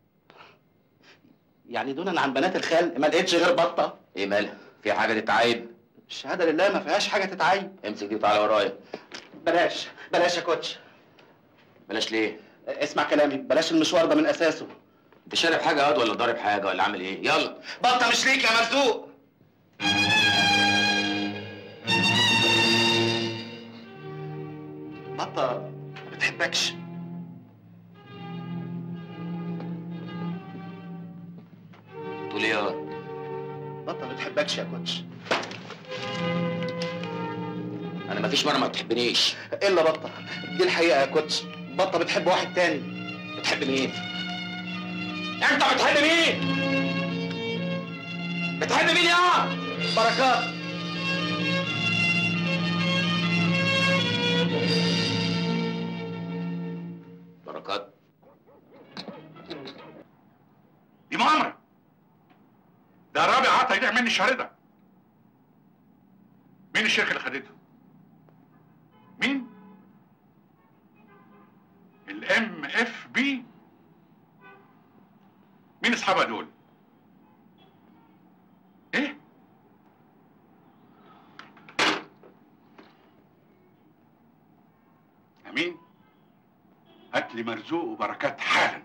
يعني دونا عن بنات الخال ما لقيتش غير بطه ايه مالها في حاجه تتعيب الشهاده لله ما فيهاش حاجه تتعيب امسك دي وتعالى ورايا بلاش بلاش يا كوتش بلاش ليه اسمع كلامي بلاش المشوار ده من اساسه انت شارب حاجه ياض ولا ضارب حاجه ولا عامل ايه يلا بطه مش ليك يا مرزوق بطه ما بتحبكش تقول ايه ياض بطه ما بتحبكش يا كوتش انا مفيش مره ما بتحبنيش الا بطه دي الحقيقه يا كوتش بطه بتحب واحد تاني بتحب مين انت بتحب مين بتحب مين يا بركات بركات دي مؤامره ده رابع عطا يبيع مني الشهر ده مين الشركه اللي خدته مين الام اف بي مين اصحابها دول ايه امين هات لي مرزوق وبركات حالا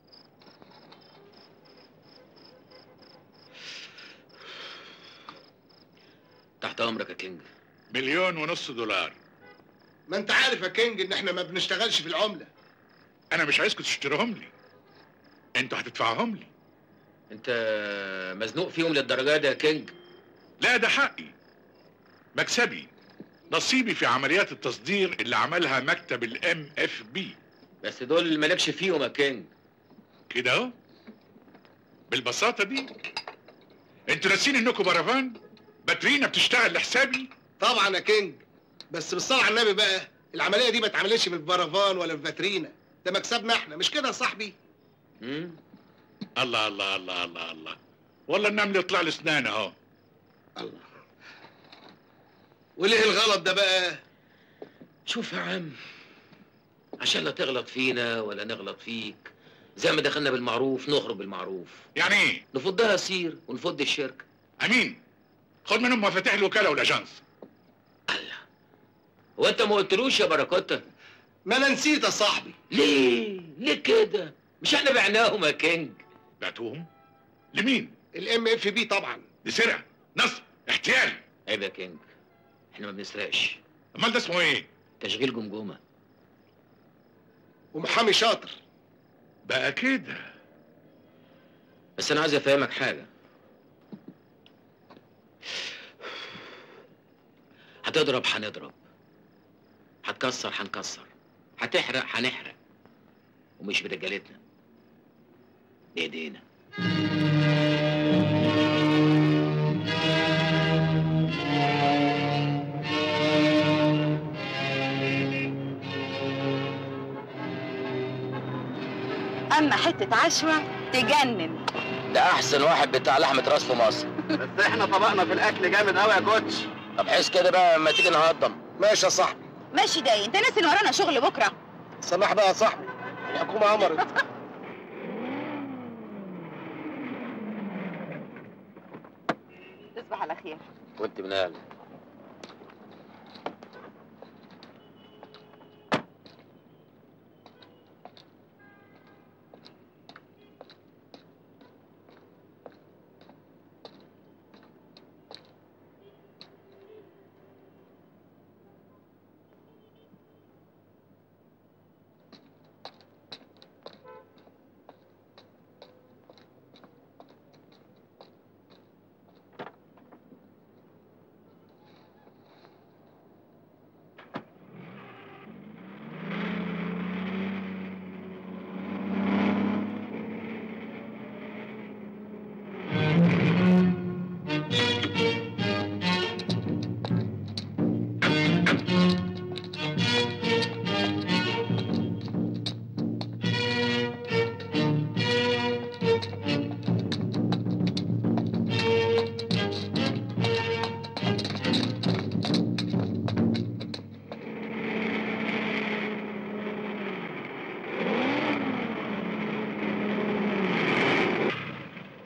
تحت امرك يا كينج مليون ونص دولار ما انت عارف يا كينج ان احنا ما بنشتغلش في العمله انا مش عايزكم تشتريهم لي انتوا هتدفعوهم لي انت مزنوق فيهم للدرجه دي يا كينج لا ده حقي مكسبي نصيبي في عمليات التصدير اللي عملها مكتب الام اف بي بس دول مالكش فيهم يا كينج كده اهو بالبساطه دي انتوا ناسين انكم برافان باترينا بتشتغل لحسابي طبعا يا كينج بس بالصلاه على النبي بقى العمليه دي ما اتعملتش في البرافان ولا في فاترينا ده مكسبنا احنا مش كده يا صاحبي الله الله الله الله الله والله النمل يطلع له اسنان اهو الله وليه الغلط ده بقى شوف يا عم عشان لا تغلط فينا ولا نغلط فيك زي ما دخلنا بالمعروف نخرج بالمعروف يعني ايه نفضها سير ونفض الشركه امين خد منهم مفاتيح الوكاله والاجانس هو انت ما قلتلوش يا بركوته ما انا نسيت يا صاحبي ليه ليه كده مش احنا بعناهم يا كينج بعتوهم لمين الام اف بي طبعا دي سرقه نصب احتيال عيب يا كينج احنا ما بنسرقش امال ده اسمه ايه تشغيل جمجمه ومحامي شاطر بقى كده بس انا عايز افهمك حاجه هتضرب هنضرب هتكسر هنكسر هتحرق هنحرق ومش برجالتنا بايدينا اما حته عشوه تجنن ده احسن واحد بتاع لحمه راس في مصر بس احنا طبقنا في الاكل جامد قوي يا كوتش طب حس كده بقى لما تيجي نهضم ماشي يا صاحبي ماشي داي انت ناسي ان ورانا شغل بكره سماح بقى يا صاحبي الحكومه امرت تصبح على خير وانت من اهل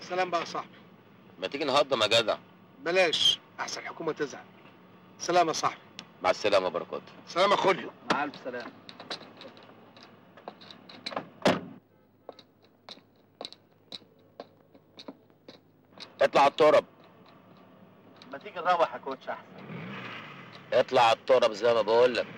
سلام بقى يا صاحبي ما تيجي نهضم يا جدع بلاش احسن الحكومه تزعل سلام يا صاحبي مع السلامه بركات سلام يا خوليو مع الف سلامه اطلع على الترب ما تيجي نروح يا كوتش احسن اطلع على الترب زي ما بقول لك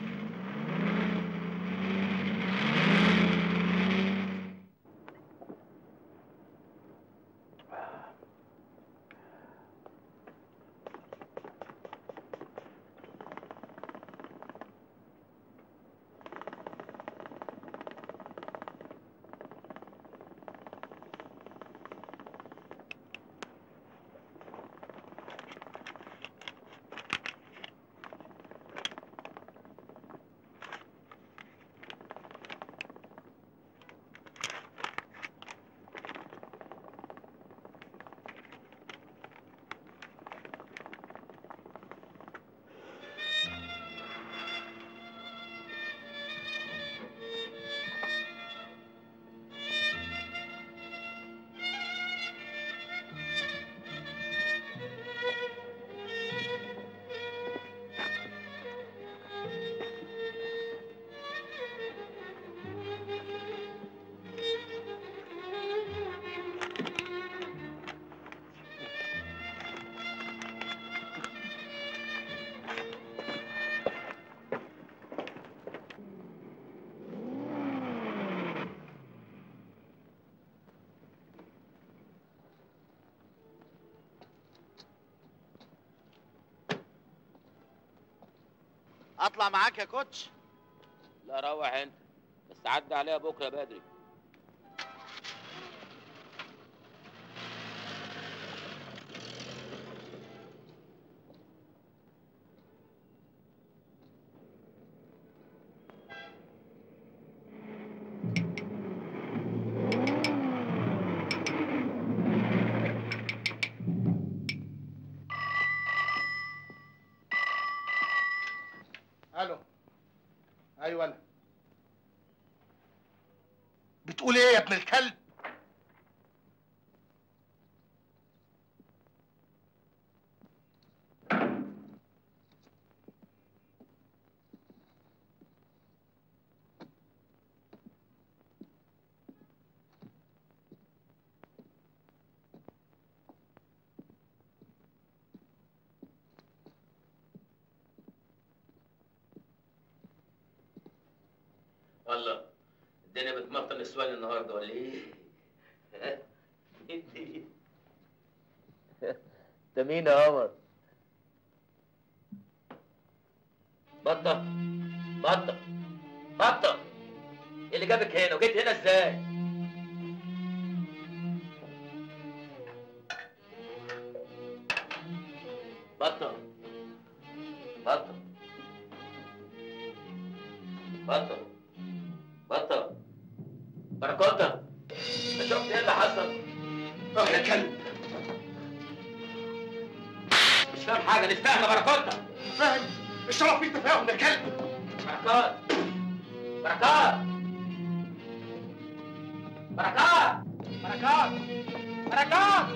اطلع معاك يا كوتش لا روح انت بس عدي عليها بكره بدري الو ايوه انا بتقول ايه يا ابن الكلب الله الدنيا بتمطر نسوان النهارده ولا ايه؟ ها؟ مين دي؟ انت مين يا قمر؟ بطة بطة بطة ايه اللي جابك هنا وجيت هنا ازاي؟ بطة بطة بطة بطة بركوتة انت شفت ايه اللي حصل؟ روح يا كلب مش فاهم حاجة مش فاهم يا بركوتة فاهم الشرف فيه تفاهم يا كلب بركات بركات بركات بركات بركات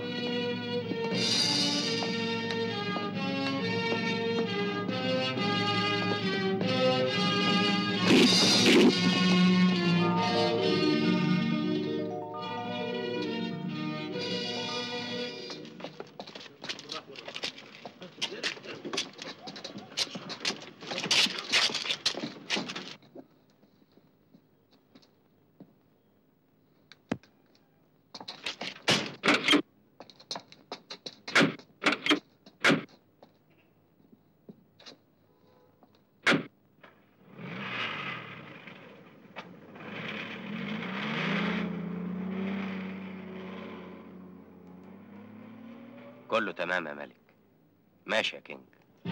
كله تمام يا ملك ماشي يا كينج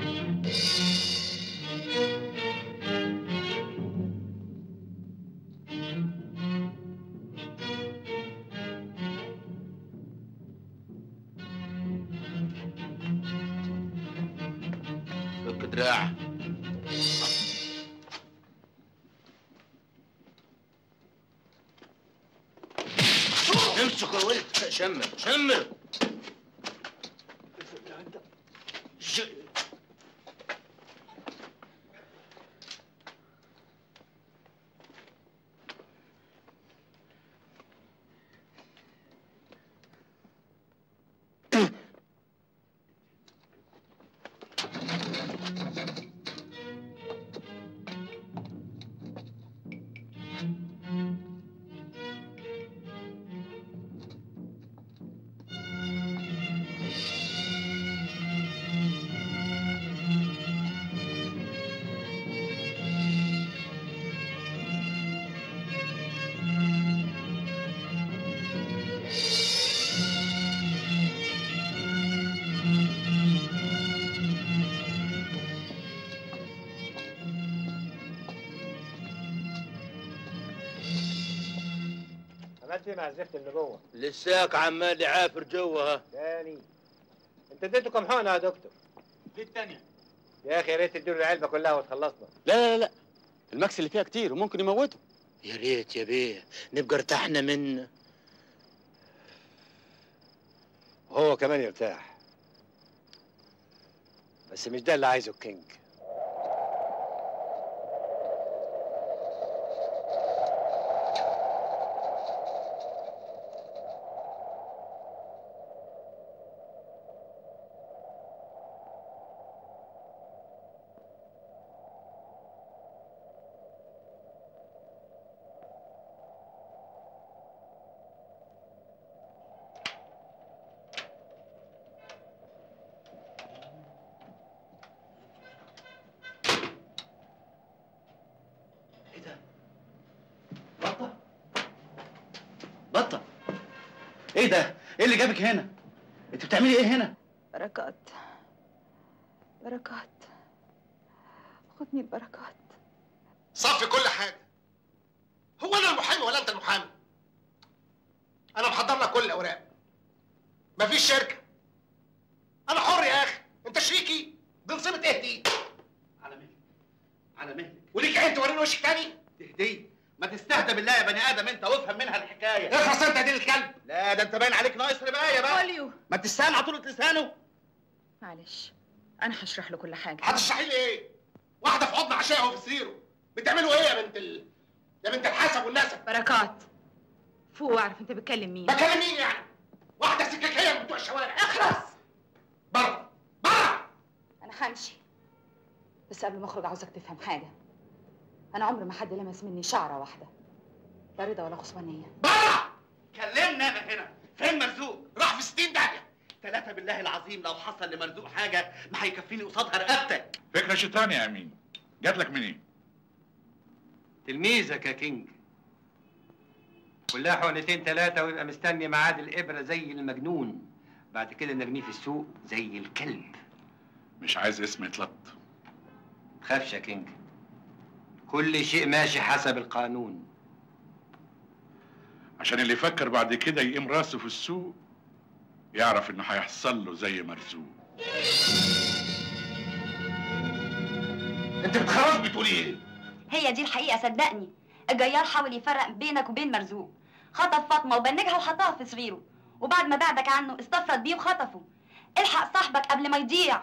فك دراع امشي امسك يا ولد شمر شمر عملت ايه مع الزفت اللي جوه؟ لساك عمال يعافر جوه ها تاني انت اديته كام حقنه يا دكتور؟ دي التانية يا اخي يا ريت تديله العلبه كلها وتخلصنا لا لا لا الماكس اللي فيها كتير وممكن يموته يا ريت يا بيه نبقى ارتحنا منه هو كمان يرتاح بس مش ده اللي عايزه الكينج بطة ايه ده؟ ايه اللي جابك هنا؟ انت بتعملي ايه هنا؟ بركات بركات خدني البركات صفي كل حاجه هو انا المحامي ولا انت المحامي انا محضر لك كل الاوراق مفيش شركه انا حر يا اخي انت شريكي دي نصيبه ايه دي على مهلك على مهلك وليك عين توريني وشك تاني تهدي ما تستهدى بالله يا بني ادم انت وافهم منها الحكايه اخلص انت يا دين الكلب لا ده انت باين عليك ناقص ربايه بقى فوليو ما تستهان على طولة لسانه معلش انا هشرح له كل حاجه هتشرحي لي ايه واحده في حضن عشاء وفي سريره بتعملوا ايه يا بنت ال... يا بنت الحسب والنسب بركات فوق واعرف انت بتكلم مين بكلم مين يعني واحده سكاكيه من بتوع الشوارع اخلص بره انا همشي بس قبل ما اخرج عاوزك تفهم حاجه انا عمري ما حد لمس مني شعره واحده لا رضا ولا خصوانيه كلمنا انا هنا فين مرزوق راح في 60 داهيه ثلاثة بالله العظيم لو حصل لمرزوق حاجة ما هيكفيني قصادها رقبتك فكرة شيطان يا أمين جات لك منين؟ تلميذك يا كينج كلها حقنتين ثلاثة ويبقى مستني ميعاد الإبرة زي المجنون بعد كده نرميه في السوق زي الكلب مش عايز اسم يتلط تخافش يا كينج كل شيء ماشي حسب القانون عشان اللي يفكر بعد كده يقيم راسه في السوق يعرف انه هيحصل له زي مرزوق انت بتخرج بتقولي ايه؟ هي دي الحقيقة صدقني الجيار حاول يفرق بينك وبين مرزوق خطف فاطمة وبنجها وحطها في صغيره وبعد ما بعدك عنه استفرد بيه وخطفه الحق صاحبك قبل ما يضيع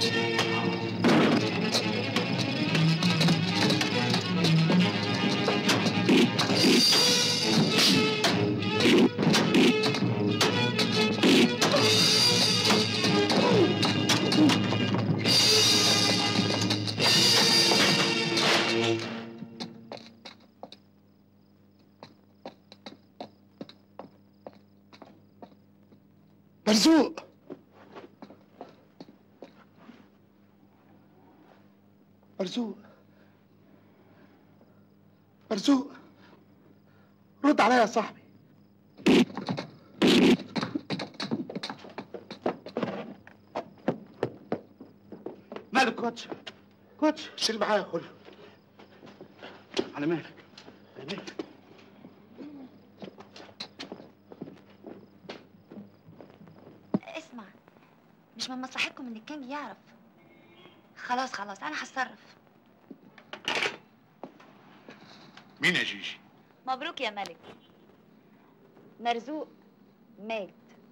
مرزوق مرزوق مرزوق رد عليا يا صاحبي مالك كوتش كوتش شيل معايا يا خلو على مالك على مالك اسمع مش من مصلحتكم ان الكينج يعرف خلاص خلاص انا هتصرف مين يا جيجي مبروك يا ملك مرزوق مات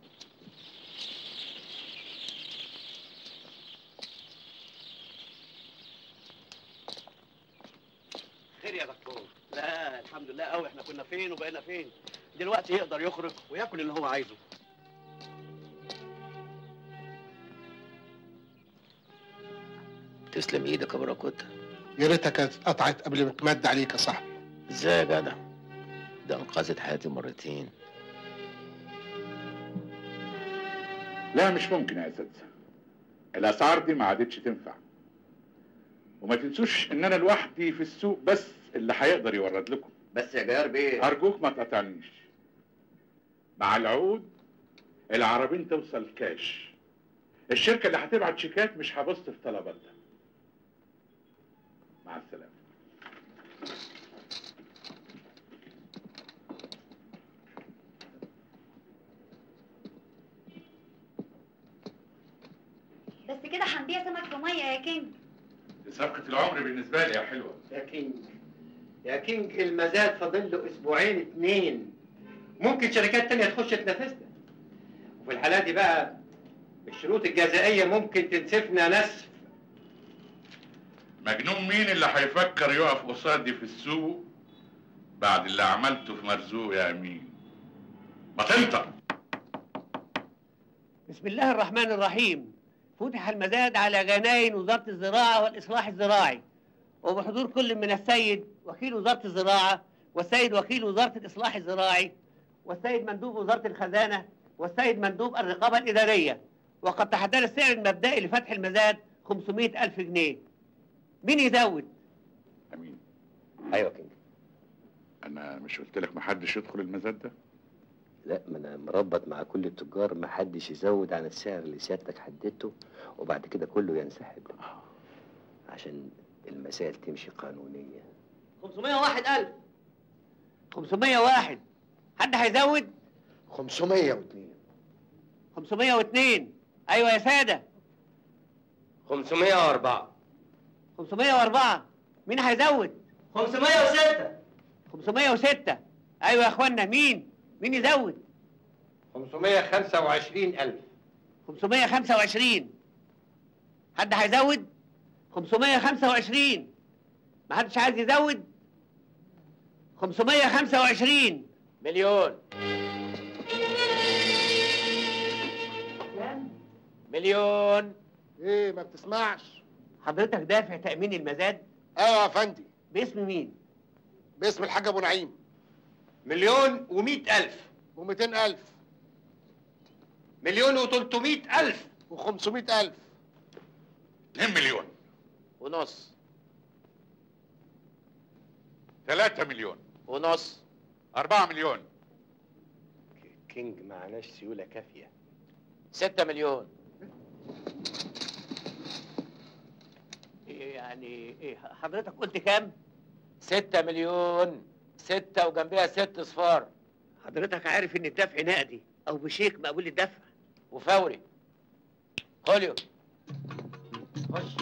خير يا دكتور لا الحمد لله قوي احنا كنا فين وبقينا فين دلوقتي يقدر يخرج وياكل اللي هو عايزه تسلم ايدك يا براكوتا يا ريتها كانت اتقطعت قبل ما تمد عليك يا صاحبي ازاي يا جدع ده انقذت حياتي مرتين لا مش ممكن يا اساتذه الاسعار دي ما عادتش تنفع وما تنسوش ان انا لوحدي في السوق بس اللي هيقدر يورد لكم بس يا جار بيه ارجوك ما تقطعنيش مع العقود العربين توصل كاش الشركه اللي هتبعت شيكات مش هبص في طلباتها مع السلامه بس كده هنبيع سمك في ميه يا كينج دي صفقه العمر بالنسبه لي يا حلوه يا كينج يا كينج المزاد فاضل له اسبوعين اتنين ممكن شركات تانية تخش تنافسنا وفي الحالة دي بقى الشروط الجزائية ممكن تنسفنا نسف مجنون مين اللي هيفكر يقف قصادي في السوق بعد اللي عملته في مرزوق يا امين ما تنطق بسم الله الرحمن الرحيم فتح المزاد على جناين وزارة الزراعة والإصلاح الزراعي وبحضور كل من السيد وكيل وزارة الزراعة والسيد وكيل وزارة الإصلاح الزراعي والسيد مندوب وزارة الخزانة والسيد مندوب الرقابة الإدارية وقد تحدد السعر المبدئي لفتح المزاد 500 ألف جنيه مين يزود؟ امين ايوه كينج انا مش قلت لك محدش يدخل المزاد ده لا ما انا مربط مع كل التجار ما حدش يزود عن السعر اللي سيادتك حددته وبعد كده كله ينسحب عشان المسائل تمشي قانونيا 501 ألف 501 حد هيزود؟ 502 502 أيوة يا سادة 504 504 مين هيزود؟ 506 506 أيوة يا إخوانا مين؟ مين يزود؟ 525 ألف 525 حد هيزود؟ 525 ما حدش عايز يزود؟ 525 مليون مليون ايه ما بتسمعش حضرتك دافع تأمين المزاد؟ ايوه يا فندي باسم مين؟ باسم الحاج ابو نعيم مليون ومئة ألف و200 الف مليون وتلتمائة ألف و500 الف 2 مليون ونص 3 مليون ونص 4 مليون كينج معناش سيولة كافية ستة مليون إيه يعني ايه حضرتك قلت كام؟ ستة مليون ستة وجنبها ست صفار حضرتك عارف ان الدفع نقدي او بشيك مقبول الدفع وفوري خوليو خش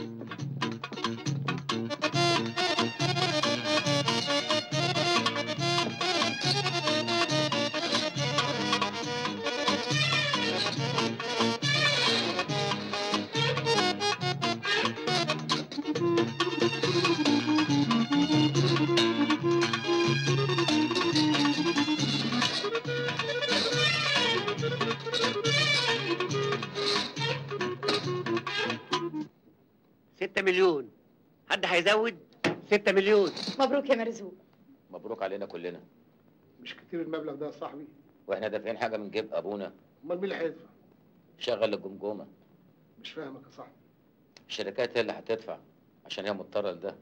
ستة مليون حد هيزود ستة مليون مبروك يا مرزوق مبروك علينا كلنا مش كتير المبلغ ده يا صاحبي واحنا دافعين حاجه من جيب ابونا امال مين اللي هيدفع شغل الجمجمه مش فاهمك يا صاحبي الشركات هي اللي هتدفع عشان هي مضطره لده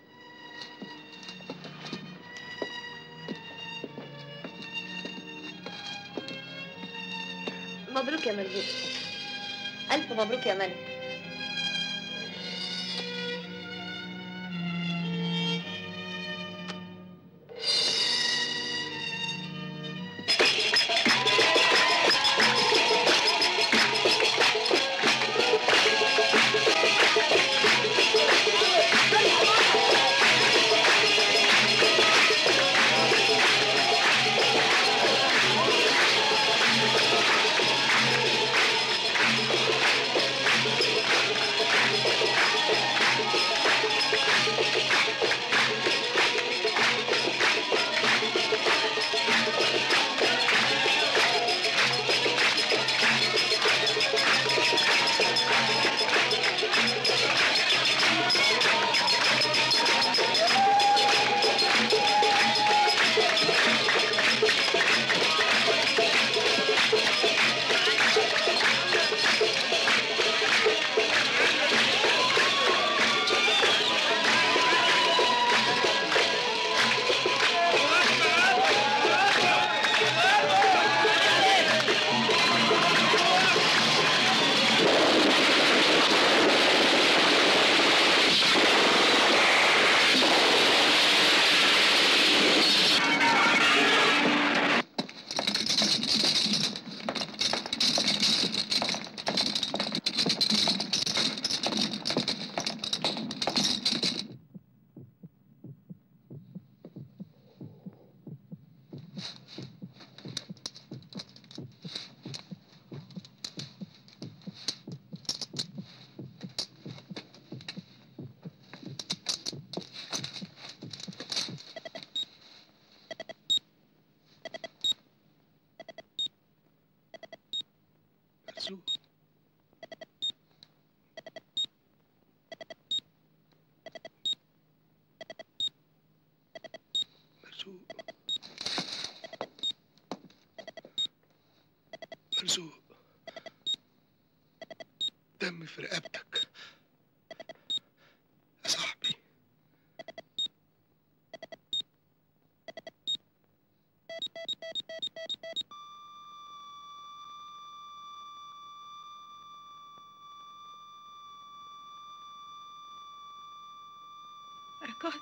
مبروك يا مرزوق ألف مبروك يا ملك مرزوق مرزوق مرزوق دم في رقبتك يا صاحبي بركات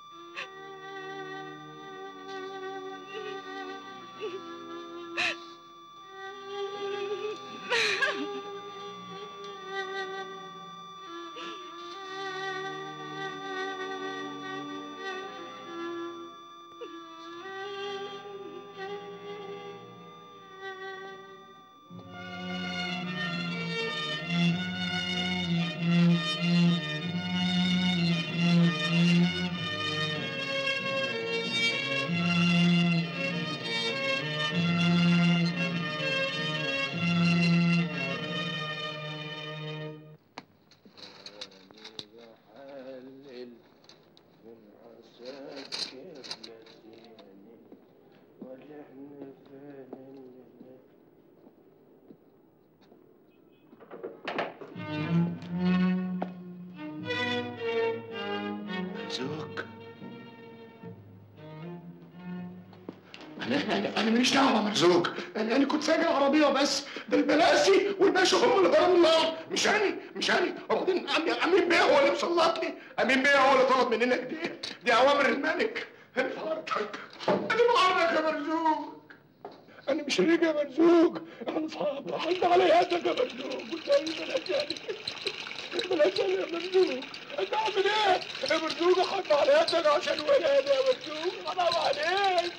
مرزوق انا انا انا ماليش دعوه مرزوق انا انا كنت سايق العربيه بس ده البلاسي والباشا هم اللي ضربوا النار مش انا مش انا وبعدين عمي امين بيه هو اللي مسلطني امين بيه هو اللي طلب مننا كده دي اوامر الملك انا في عرضك انا في عرضك يا مرزوق انا مش رجع مرزوق انا صعب حد على يدك يا مرزوق والنبي بلاش يعني بلاش يعني يا مرزوق انت عامل ايه يا مرزوق حد على يدك عشان ولاد يا مرزوق حرام عليك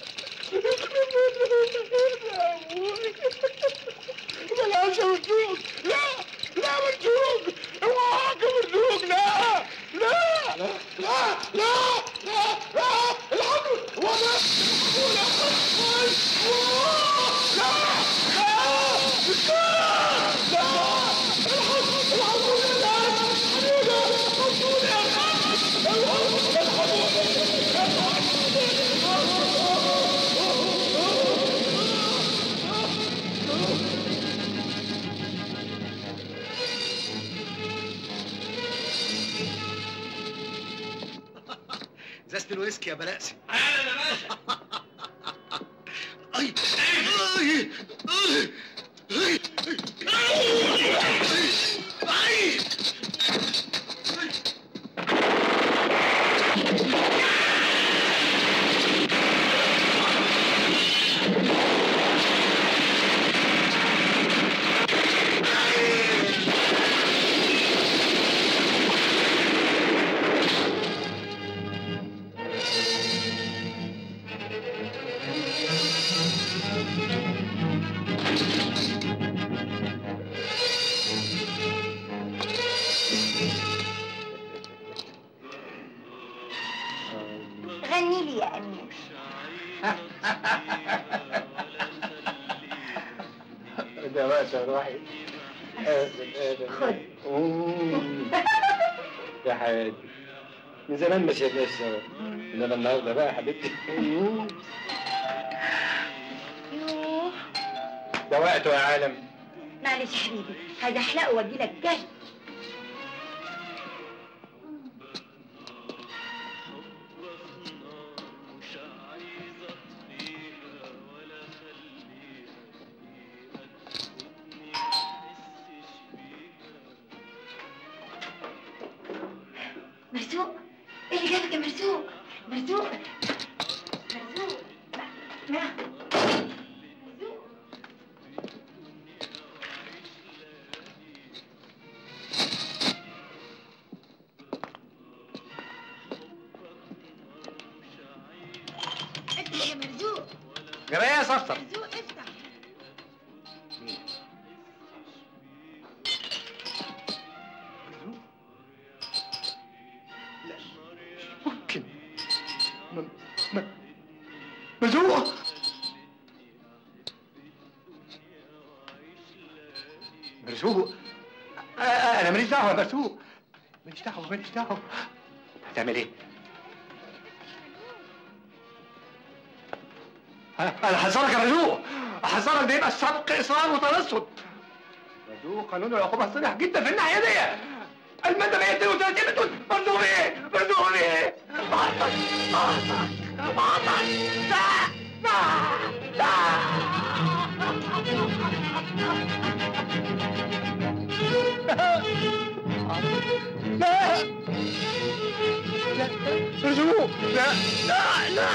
بلاش يا مرزوق لا لا مرزوق اوعاك يا مرزوق لا لا لا لا لا لا لا الحمد هو ده هو ده لا لا لا لا الحمد الحمد لله ازازه الويسكي يا بلاسي انا يا باشا اي اي اي اي غني لي يا امير ده وقت روحي خد يا حياتي من زمان ما شفناش سوا انما النهارده بقى يا حبيبتي يوه ده وقته يا عالم معلش يا حبيبي هزحلقه واجيلك جاي مرزوق ايه اللي جابك يا مرزوق مرزوق مرزوق ما ما افتح يا مرزوق جرى ايه يا صفصف مرزوق افتح ممكن م... م... مزوق مرزوق آه، آه، انا ماليش دعوه يا مرزوق ماليش دعوه ماليش دعوه هتعمل ايه؟ ها، انا حذرك يا مرزوق احذرك ده يبقى سبق اصرار وترصد مرزوق قانون العقوبه صريح جدا في الناحيه دي المادة 132 بتقول مرزوق ايه؟ مرزوق ايه؟ بعطك بعطك بعطك لا لا لا لا مرزوق لا لا لا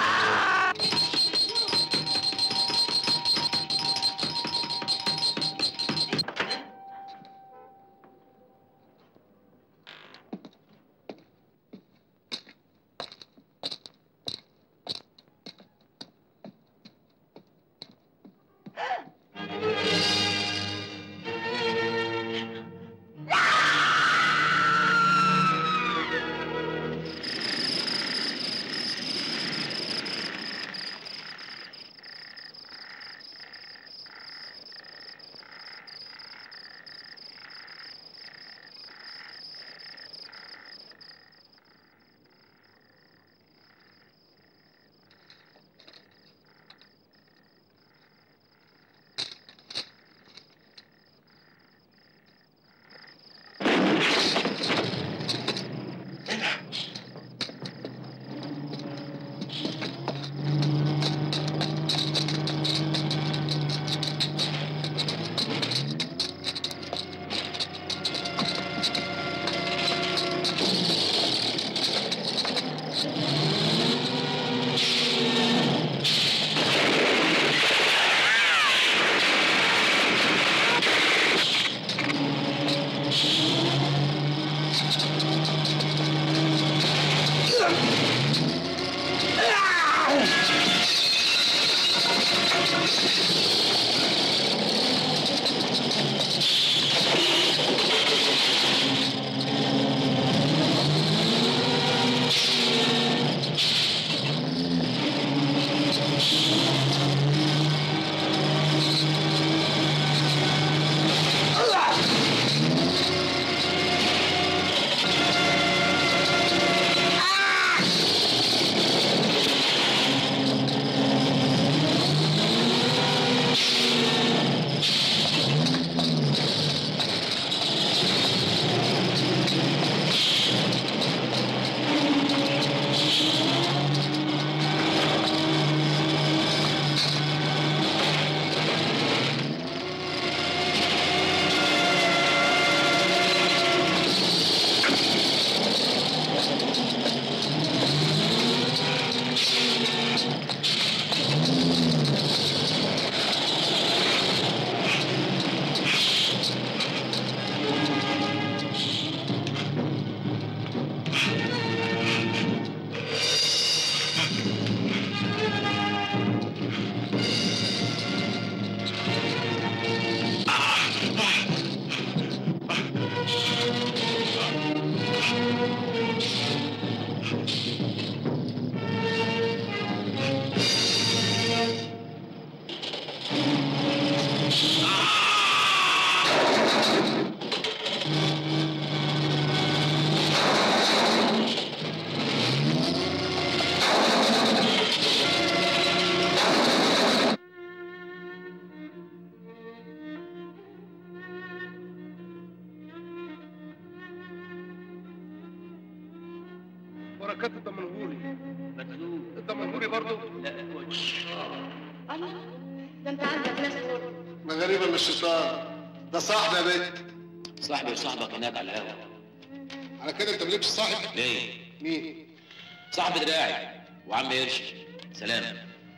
بركات الدمنهوري الدمنهوري برضه لا الله ده انت عندك ناس ما غريبه من الشيطان ده صاحبي يا بنت صاحبي وصاحبك هناك على القهوه على كده انت مالكش صاحب ليه؟ مين صاحب دراعي وعم قرش سلام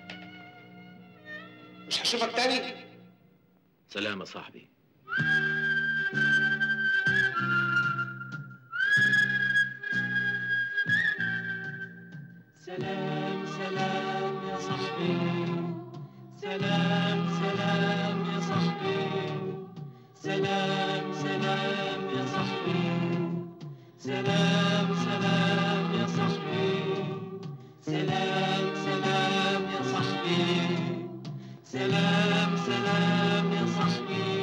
مش هشوفك تاني سلام يا صاحبي سلام سلام يا صاحبي سلام سلام يا صاحبي سلام سلام يا صاحبي سلام سلام يا صاحبي سلام سلام يا صاحبي سلام سلام يا صاحبي